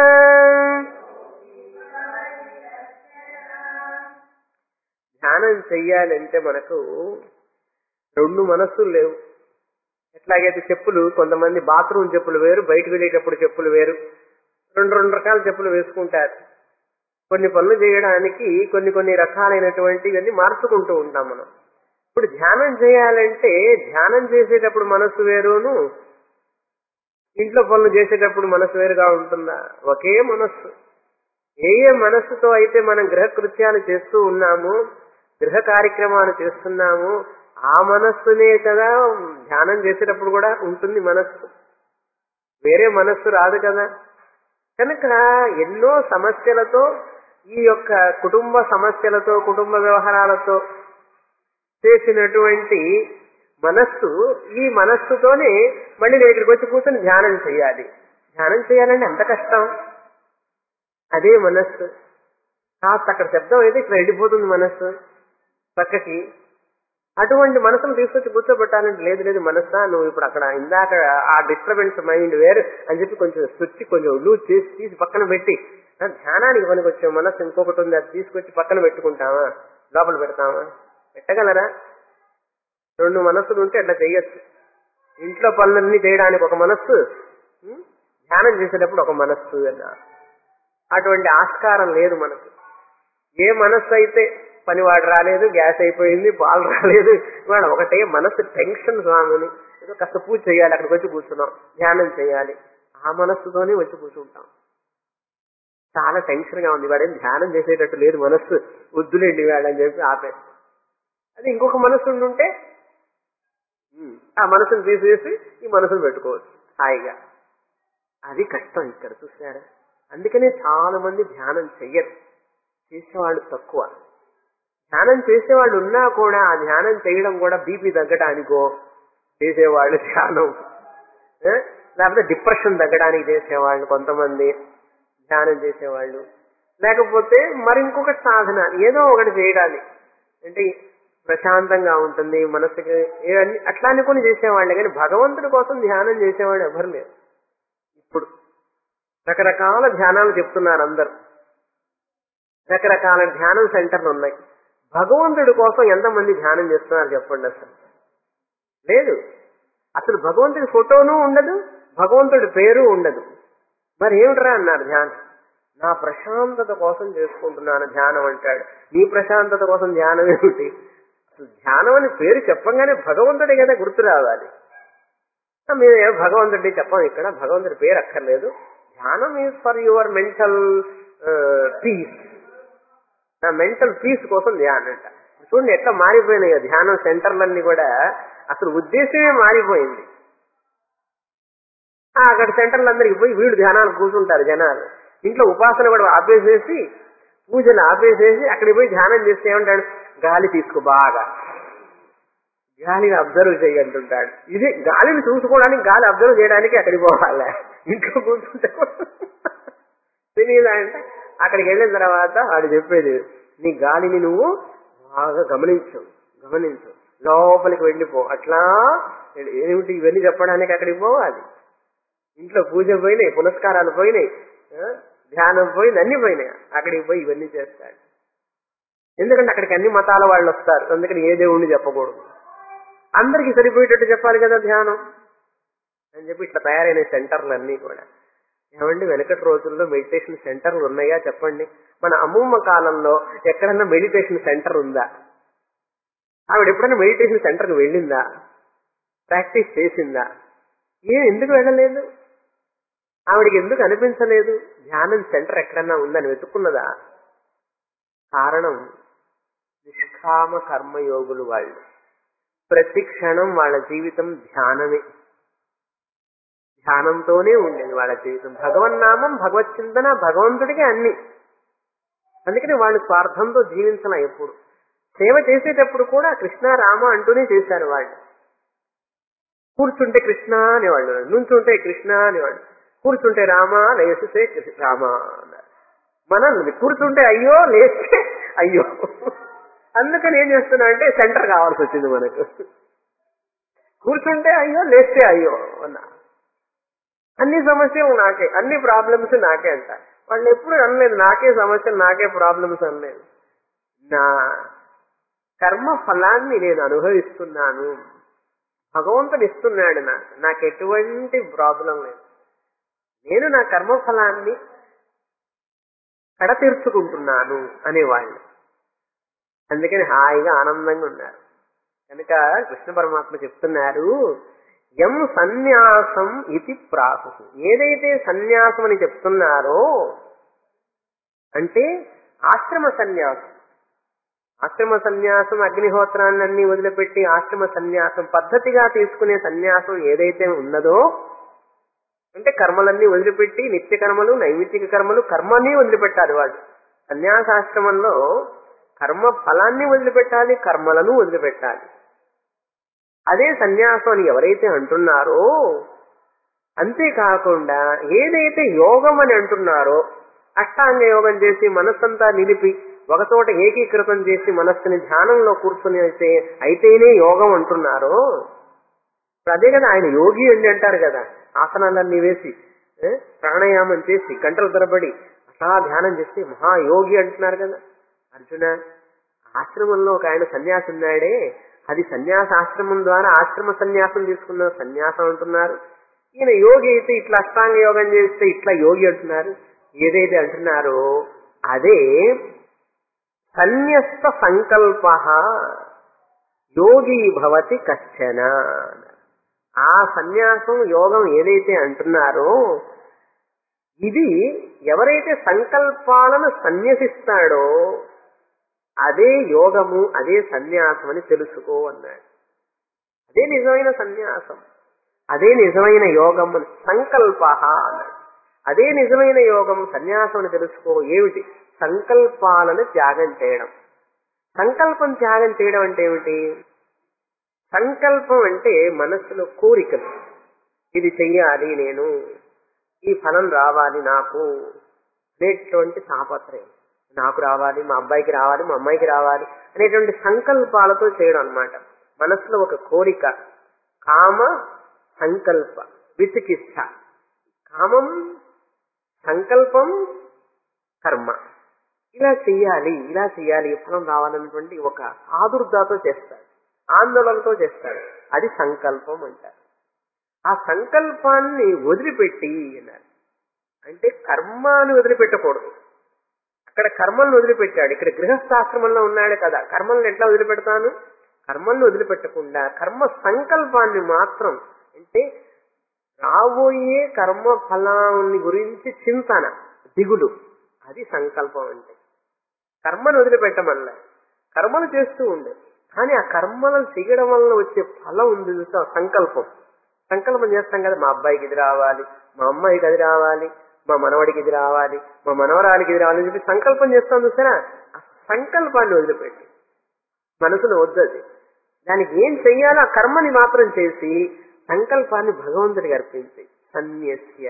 ధ్యానం చెయ్యాలంటే మనకు రెండు మనస్సులు లేవు ఎట్లాగైతే చెప్పులు కొంతమంది బాత్రూమ్ చెప్పులు వేరు బయటకు వెళ్ళేటప్పుడు చెప్పులు వేరు రెండు రెండు రకాల చెప్పులు వేసుకుంటారు కొన్ని పనులు చేయడానికి కొన్ని కొన్ని రకాలైనటువంటి ఇవన్నీ మార్చుకుంటూ ఉంటాం మనం ఇప్పుడు ధ్యానం చేయాలంటే ధ్యానం చేసేటప్పుడు మనస్సు వేరును ఇంట్లో పనులు చేసేటప్పుడు మనసు వేరుగా ఉంటుందా ఒకే మనస్సు ఏ ఏ మనస్సుతో అయితే మనం గృహ కృత్యాలు చేస్తూ ఉన్నాము గృహ కార్యక్రమాలు చేస్తున్నాము ఆ మనస్సునే కదా ధ్యానం చేసేటప్పుడు కూడా ఉంటుంది మనస్సు వేరే మనస్సు రాదు కదా కనుక ఎన్నో సమస్యలతో ఈ యొక్క కుటుంబ సమస్యలతో కుటుంబ వ్యవహారాలతో చేసినటువంటి మనస్సు ఈ మనస్సుతోనే మళ్ళీ నేను ఇక్కడికి వచ్చి కూర్చొని ధ్యానం చేయాలి ధ్యానం చేయాలంటే ఎంత కష్టం అదే మనస్సు కాస్త అక్కడ శబ్దం అయితే ఇక్కడ వెళ్ళిపోతుంది మనస్సు పక్కకి అటువంటి మనసును తీసుకొచ్చి కూర్చోబెట్టాలంటే లేదు లేదు మనస్సా నువ్వు ఇప్పుడు అక్కడ ఇందాక ఆ డిస్టర్బెన్స్ మైండ్ వేరు అని చెప్పి కొంచెం స్విచ్ కొంచెం లూజ్ చేసి తీసి పక్కన పెట్టి ఆ ధ్యానానికి పనికి వచ్చే మనస్సు ఇంకొకటి ఉంది అది తీసుకొచ్చి పక్కన పెట్టుకుంటావా లోపల పెడతామా పెట్టగలరా రెండు మనస్సులు ఉంటే అట్లా చేయొచ్చు ఇంట్లో పనులన్నీ చేయడానికి ఒక మనస్సు ఉం? ధ్యానం చేసేటప్పుడు ఒక మనస్సు అన్నారు అటువంటి ఆస్కారం లేదు మనకు ఏ మనస్సు అయితే పనివాడు రాలేదు గ్యాస్ అయిపోయింది పాలు రాలేదు ఇవాళ ఒకటే మనస్సు టెన్షన్ స్వామిని ఏదో కాస్త పూజ చేయాలి అక్కడికి వచ్చి కూర్చున్నాం ధ్యానం చేయాలి ఆ మనస్సుతోనే వచ్చి కూర్చుంటాం చాలా టెన్షన్ గా ఉంది వాడేం ధ్యానం చేసేటట్టు లేదు మనస్సు వద్దులేండి వాడని చెప్పి ఆపే అది ఇంకొక మనస్సు ఉండుంటే ఉమ్, ఆ మనసును తీసేసి ఈ మనసును పెట్టుకోవచ్చు హాయిగా అది కష్టం ఇక్కడ చూసారా అందుకనే చాలా మంది ధ్యానం చెయ్యరు చేసేవాళ్ళు తక్కువ ధ్యానం చేసేవాళ్ళు ఉన్నా కూడా ఆ ధ్యానం చేయడం కూడా బీపీ తగ్గడానికో చేసేవాళ్ళు ధ్యానం ఏ? లేకపోతే డిప్రెషన్ తగ్గడానికి చేసేవాళ్ళు కొంతమంది ధ్యానం చేసేవాళ్ళు లేకపోతే మరి ఇంకొక సాధన ఏదో ఒకటి చేయడానికి అంటే ప్రశాంతంగా ఉంటుంది మనసుకి ఏ- అట్లా అనుకుని చేసేవాళ్ళే కానీ భగవంతుడి కోసం ధ్యానం చేసేవాళ్ళు ఎవరు లేరు ఇప్పుడు రకరకాల ధ్యానాలు చెప్తున్నారు అందరు రకరకాల ధ్యానం సెంటర్లు ఉన్నాయి భగవంతుడి కోసం ఎంతమంది ధ్యానం చేస్తున్నారు చెప్పండి అసలు లేదు అసలు భగవంతుడి ఫోటోను ఉండదు భగవంతుడి పేరు ఉండదు మరి ఏమిట్రా అన్నారు ధ్యానం నా ప్రశాంతత కోసం చేసుకుంటున్నాను ధ్యానం అంటాడు నీ ప్రశాంతత కోసం ధ్యానం ఏమిటి అసలు ధ్యానం అని పేరు చెప్పంగానే భగవంతుడే కదా గుర్తు రావాలి మేము ఏ భగవంతుడి చెప్పం ఇక్కడ భగవంతుడి పేరు అక్కర్లేదు ధ్యానం is for your mental peace నా మెంటల్ పీస్ కోసం ధ్యానం అంట చూడండి ఎట్లా మారిపోయినాయి ధ్యానం సెంటర్లన్నీ కూడా అసలు ఉద్దేశమే మారిపోయింది ఆ, అక్కడ సెంటర్లు అందరికి పోయి వీళ్ళు ధ్యానాలు కూర్చుంటారు జనాలు ఇంట్లో ఉపాసన కూడా ఆపేసేసి పూజలు ఆపేసేసి అక్కడికి పోయి ధ్యానం చేస్తే ఏమంటాడు గాలి తీసుకో బాగా గాలిని అబ్జర్వ్ చేయంటుంటాడు ఇది గాలిని చూసుకోవడానికి గాలి అబ్జర్వ్ చేయడానికి అక్కడికి పోవాలి ఇంట్లో కూర్చుంటే తెలియదా అంటే అక్కడికి వెళ్ళిన తర్వాత వాడు చెప్పేది నీ గాలిని నువ్వు బాగా గమనించు గమనించు లోపలికి వెళ్ళిపో అట్లా ఏమిటి ఇవన్నీ చెప్పడానికి అక్కడికి పోవాలి ఇంట్లో పూజ పోయినాయి పునస్కారాలు పోయినాయి ఆ, ధ్యానం పోయింది అన్ని పోయినాయి అక్కడికి పోయి ఇవన్నీ చేస్తాడు ఎందుకంటే అక్కడికి అన్ని మతాల వాళ్ళు వస్తారు అందుకని ఏ దేవుణ్ణి చెప్పకూడదు అందరికి సరిపోయేటట్టు చెప్పాలి కదా ధ్యానం అని చెప్పి ఇట్లా తయారైన సెంటర్లు అన్నీ కూడా ఏమండి వెనకటి రోజుల్లో మెడిటేషన్ సెంటర్లు ఉన్నాయా చెప్పండి మన అమ్మమ్మ కాలంలో ఎక్కడన్నా మెడిటేషన్ సెంటర్ ఉందా ఆవిడ ఎప్పుడైనా మెడిటేషన్ సెంటర్కి వెళ్ళిందా ప్రాక్టీస్ చేసిందా ఏ ఎందుకు వెళ్ళలేదు ఆవిడకి ఎందుకు అనిపించలేదు ధ్యానం సెంటర్ ఎక్కడన్నా ఉందని వెతుక్కున్నదా కారణం నిష్కామ కర్మయోగులు వాళ్ళు ప్రతి క్షణం వాళ్ళ జీవితం ధ్యానమే ధ్యానంతోనే ఉండేది వాళ్ళ జీవితం భగవన్నామం భగవత్ చింతన భగవంతుడికి అన్ని అందుకని వాళ్ళు స్వార్థంతో జీవించలే ఎప్పుడు సేవ చేసేటప్పుడు కూడా కృష్ణ రామ అంటూనే చేశారు వాళ్ళు కూర్చుంటే కృష్ణ అనేవాళ్ళు నుంచుంటే కృష్ణ అనేవాళ్ళు కూర్చుంటే రామ లేస్తే కృష్ణ- రామ అన్నారు మనం కూర్చుంటే అయ్యో లేస్తే అయ్యో అందుకని ఏం చేస్తున్నా అంటే సెంటర్ కావాల్సి వచ్చింది మనకు కూర్చుంటే అయ్యో లేస్తే అయ్యో అన్నా అన్ని సమస్యలు నాకే అన్ని ప్రాబ్లమ్స్ నాకే అంట వాళ్ళు ఎప్పుడు అనలేదు నాకే సమస్యలు నాకే ప్రాబ్లమ్స్ అనలేదు నా కర్మ ఫలాన్ని నేను అనుభవిస్తున్నాను భగవంతుడు ఇస్తున్నాడు నాకు నాకు ఎటువంటి ప్రాబ్లం లేదు నేను నా కర్మ ఫలాన్ని కడతీర్చుకుంటున్నాను అనేవాళ్ళు అందుకని హాయిగా ఆనందంగా ఉన్నారు కనుక కృష్ణ పరమాత్మ చెప్తున్నారు ఎం సన్యాసం ఇది ప్రాహు ఏదైతే సన్యాసం అని చెప్తున్నారో అంటే ఆశ్రమ సన్యాసం ఆశ్రమ సన్యాసం అగ్నిహోత్రాన్ని వదిలిపెట్టి ఆశ్రమ సన్యాసం పద్ధతిగా తీసుకునే సన్యాసం ఏదైతే ఉన్నదో అంటే కర్మలన్నీ వదిలిపెట్టి నిత్య కర్మలు నైమిత్తిక కర్మలు కర్మని వదిలిపెట్టాలి వాళ్ళు సన్యాసాశ్రమంలో కర్మ ఫలాన్ని వదిలిపెట్టాలి కర్మలను వదిలిపెట్టాలి అదే సన్యాసం అని ఎవరైతే అంటున్నారో అంతేకాకుండా ఏదైతే యోగం అని అంటున్నారో అష్టాంగ యోగం చేసి మనస్సంతా నిలిపి ఒకచోట ఏకీకృతం చేసి మనస్సుని ధ్యానంలో కూర్చుని అయితే అయితేనే యోగం అంటున్నారో ఇప్పుడు అదే కదా ఆయన యోగి అండి అంటారు కదా ఆసనాలన్నీ వేసి ఏ, ప్రాణాయామం చేసి గంటల తరబడి అట్లా ధ్యానం చేసి మహాయోగి అంటున్నారు కదా అర్జున ఆశ్రమంలో ఒక ఆయన సన్యాసి ఉన్నాడే అది సన్యాస ఆశ్రమం ద్వారా ఆశ్రమ సన్యాసం తీసుకున్న సన్యాసం అంటున్నారు ఈయన యోగి అయితే ఇట్లా అష్టాంగ యోగం చేస్తే ఇట్లా యోగి అంటున్నారు ఏదైతే అంటున్నారో అదే సన్యస్త సంకల్ప యోగి భవతి కశ్చన ఆ సన్యాసం యోగం ఏదైతే అంటున్నారో ఇది ఎవరైతే సంకల్పాలను సన్యసిస్తాడో అదే యోగము అదే సన్యాసం అని తెలుసుకో అన్నాడు అదే నిజమైన సన్యాసం అదే నిజమైన యోగం అని సంకల్ప అన్నాడు అదే నిజమైన యోగం సన్యాసం అని తెలుసుకో ఏమిటి సంకల్పాలను త్యాగం చేయడం సంకల్పం త్యాగం చేయడం అంటే ఏమిటి సంకల్పం అంటే మనస్సులో కోరికలు ఇది చెయ్యాలి నేను ఈ ఫలం రావాలి నాకు అనేటువంటి తాపత్రయం నాకు రావాలి మా అబ్బాయికి రావాలి మా అమ్మాయికి రావాలి అనేటువంటి సంకల్పాలతో చేయడం అన్నమాట మనసులో ఒక కోరిక కామ సంకల్ప విచికిత్స కామం సంకల్పం కర్మ ఇలా చెయ్యాలి ఇలా చెయ్యాలి ఈ ఫలం రావాలన్నటువంటి ఒక ఆదుర్దాతో చేస్తాడు ఆందోళనతో చేస్తాడు అది సంకల్పం అంటారు ఆ సంకల్పాన్ని వదిలిపెట్టి అన్నారు అంటే కర్మాన్ని వదిలిపెట్టకూడదు అక్కడ కర్మలను వదిలిపెట్టాడు ఇక్కడ గృహస్థాశ్రమంలో ఉన్నాడు కదా కర్మలను ఎట్లా వదిలిపెడతాను కర్మలను వదిలిపెట్టకుండా కర్మ సంకల్పాన్ని మాత్రం అంటే రాబోయే కర్మ ఫలాన్ని గురించి చింతన దిగులు అది సంకల్పం అంటే కర్మను వదిలిపెట్టమల్ల కర్మలు చేస్తూ ఉండే కానీ ఆ కర్మలను చేయడం వల్ల వచ్చే ఫలం ఉంది చూసా సంకల్పం సంకల్పం చేస్తాం కదా మా అబ్బాయికి ఇది రావాలి మా అమ్మాయికి అది రావాలి మా మనవడికి ఇది రావాలి మా మనవరాలికి ఇది రావాలి అని చెప్పి సంకల్పం చేస్తాం చూసారా ఆ సంకల్పాన్ని వదిలిపెట్టి మనసులో వద్దది దానికి ఏం చెయ్యాలో ఆ కర్మని మాత్రం చేసి సంకల్పాన్ని భగవంతుడికి అర్పించి సన్యస్య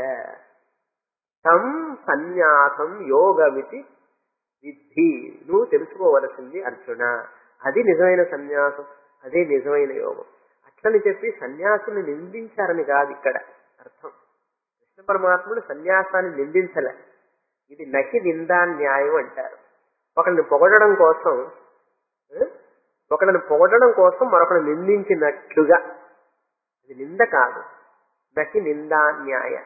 తం సన్యాసం యోగమితి విద్ధి నువ్వు తెలుసుకోవలసింది అర్జున అది నిజమైన సన్యాసం అదే నిజమైన యోగం అట్లని చెప్పి సన్యాసుని నిందించారని కాదు ఇక్కడ అర్థం కృష్ణ పరమాత్ముడు సన్యాసాన్ని నిందించలే ఇది నకి నిందా న్యాయం అంటారు ఒకరిని పొగడడం కోసం ఆ, ఒకరిని పొగడడం కోసం మరొకరిని నిందించినట్లుగా అది నింద కాదు నకి నిందా న్యాయ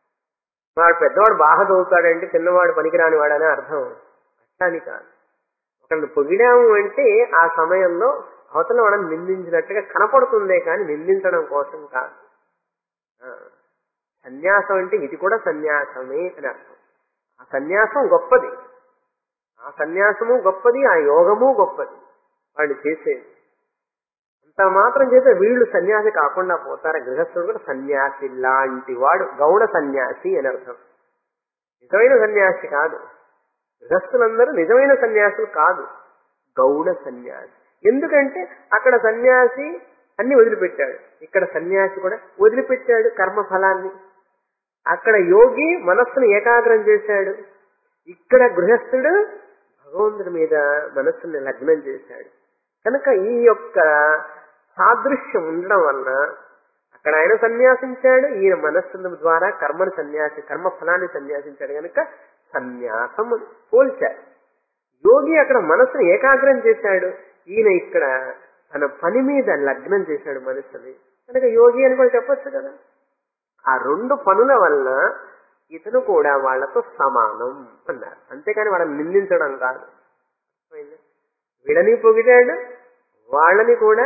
వాడు పెద్దవాడు బాగా చదువుతాడంటే చిన్నవాడు పనికిరాని వాడనే అర్థం అట్లాని కాదు ఒకరిని పొగిడాము అంటే ఆ సమయంలో అవతల వాళ్ళని నిందించినట్టుగా కనపడుతుందే కానీ నిందించడం కోసం కాదు ఆ, సన్యాసం అంటే ఇది కూడా సన్యాసమే అని అర్థం ఆ సన్యాసం గొప్పది ఆ సన్యాసము గొప్పది ఆ యోగము గొప్పది వాళ్ళు చేసేది అంత మాత్రం చేస్తే వీళ్ళు సన్యాసి కాకుండా పోతారు గృహస్థుడు కూడా సన్యాసి లాంటి వాడు గౌడ సన్యాసి అని అర్థం నిజమైన సన్యాసి కాదు గృహస్థులందరూ నిజమైన సన్యాసులు కాదు గౌడ సన్యాసి ఎందుకంటే అక్కడ సన్యాసి అన్ని వదిలిపెట్టాడు ఇక్కడ సన్యాసి కూడా వదిలిపెట్టాడు కర్మ ఫలాన్ని అక్కడ యోగి మనస్సును ఏకాగ్రం చేశాడు ఇక్కడ గృహస్థుడు భగవంతుడి మీద మనస్సుని లగ్నం చేశాడు కనుక ఈ యొక్క సాదృశ్యం ఉండడం వలన అక్కడ ఆయన సన్యాసించాడు ఈయన మనస్సు ద్వారా కర్మను సన్యాసి కర్మ ఫలాన్ని సన్యాసించాడు కనుక సన్యాసం అని పోల్చాడు యోగి అక్కడ మనస్సును ఏకాగ్రం చేశాడు ఈయన ఇక్కడ తన పని మీద లగ్నం చేశాడు మనస్సుని కనుక యోగి అని కూడా చెప్పొచ్చు కదా ఆ రెండు పనుల వలన ఇతను కూడా వాళ్లతో సమానం అన్నారు అంతేకాని వాళ్ళని నిందించడం కాదు అర్థమైందా? వీళ్ళని పొగిడాడు వాళ్ళని కూడా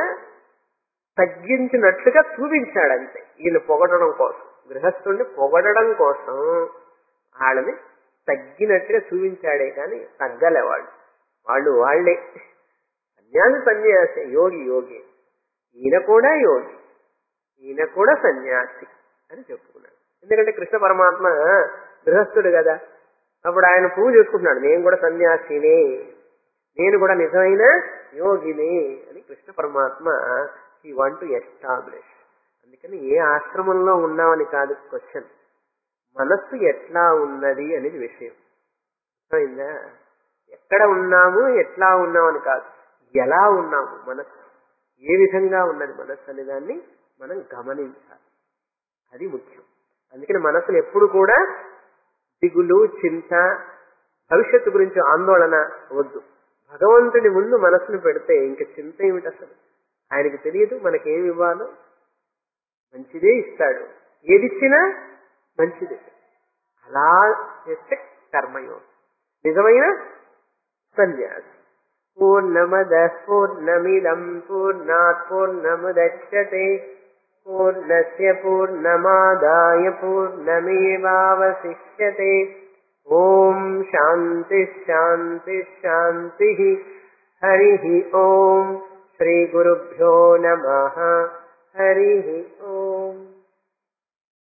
తగ్గించినట్లుగా చూపించాడు అంతే వీళ్ళు పొగడడం కోసం గృహస్థుడిని పొగడడం కోసం వాళ్ళని తగ్గినట్టుగా చూపించాడే కానీ తగ్గలే వాళ్ళు వాళ్ళు వాళ్ళే సన్యాసి సన్యాసి యోగి యోగి ఈయన కూడా యోగి ఈయన కూడా సన్యాసి అని చెప్పుకున్నాడు ఎందుకంటే కృష్ణ పరమాత్మ గృహస్థుడు కదా అప్పుడు ఆయన పూజ చేసుకుంటున్నాడు నేను కూడా సన్యాసినే నేను కూడా నిజమైన యోగిని అని కృష్ణ పరమాత్మ ఈ వాంట్ టు ఎస్టాబ్లిష్ అందుకని ఏ ఆశ్రమంలో ఉన్నామని కాదు క్వశ్చన్ మనస్సు ఎట్లా ఉన్నది అనేది విషయం అర్థమైందా ఎక్కడ ఉన్నాము ఎట్లా ఉన్నామని కాదు ఎలా ఉన్నాము మనస్సు ఏ విధంగా ఉన్నది మనస్సు అనే దాన్ని మనం గమనించాలి అది ముఖ్యం అందుకని మనసును ఎప్పుడు కూడా దిగులు చింత భవిష్యత్తు గురించి ఆందోళన వద్దు భగవంతుడి ముందు మనసును పెడితే ఇంక చింత ఏమిటి అసలు ఆయనకి తెలియదు మనకేమి ఇవ్వాలో మంచిదే ఇస్తాడు ఏదిచ్చినా మంచిదే అలా చేస్తే కర్మయోగం నిజమైన సన్యాసి పూర్ణమద పూర్ణమిదం పూర్ణాత్ పూర్ణముదచ్చతే పూర్ణస్య పూర్ణమాదాయ పూర్ణమేవావశిష్యతే ఓం శాంతి శాంతి శాంతి హరి ఓం శ్రీ గురుభ్యో నమ హరి ఓం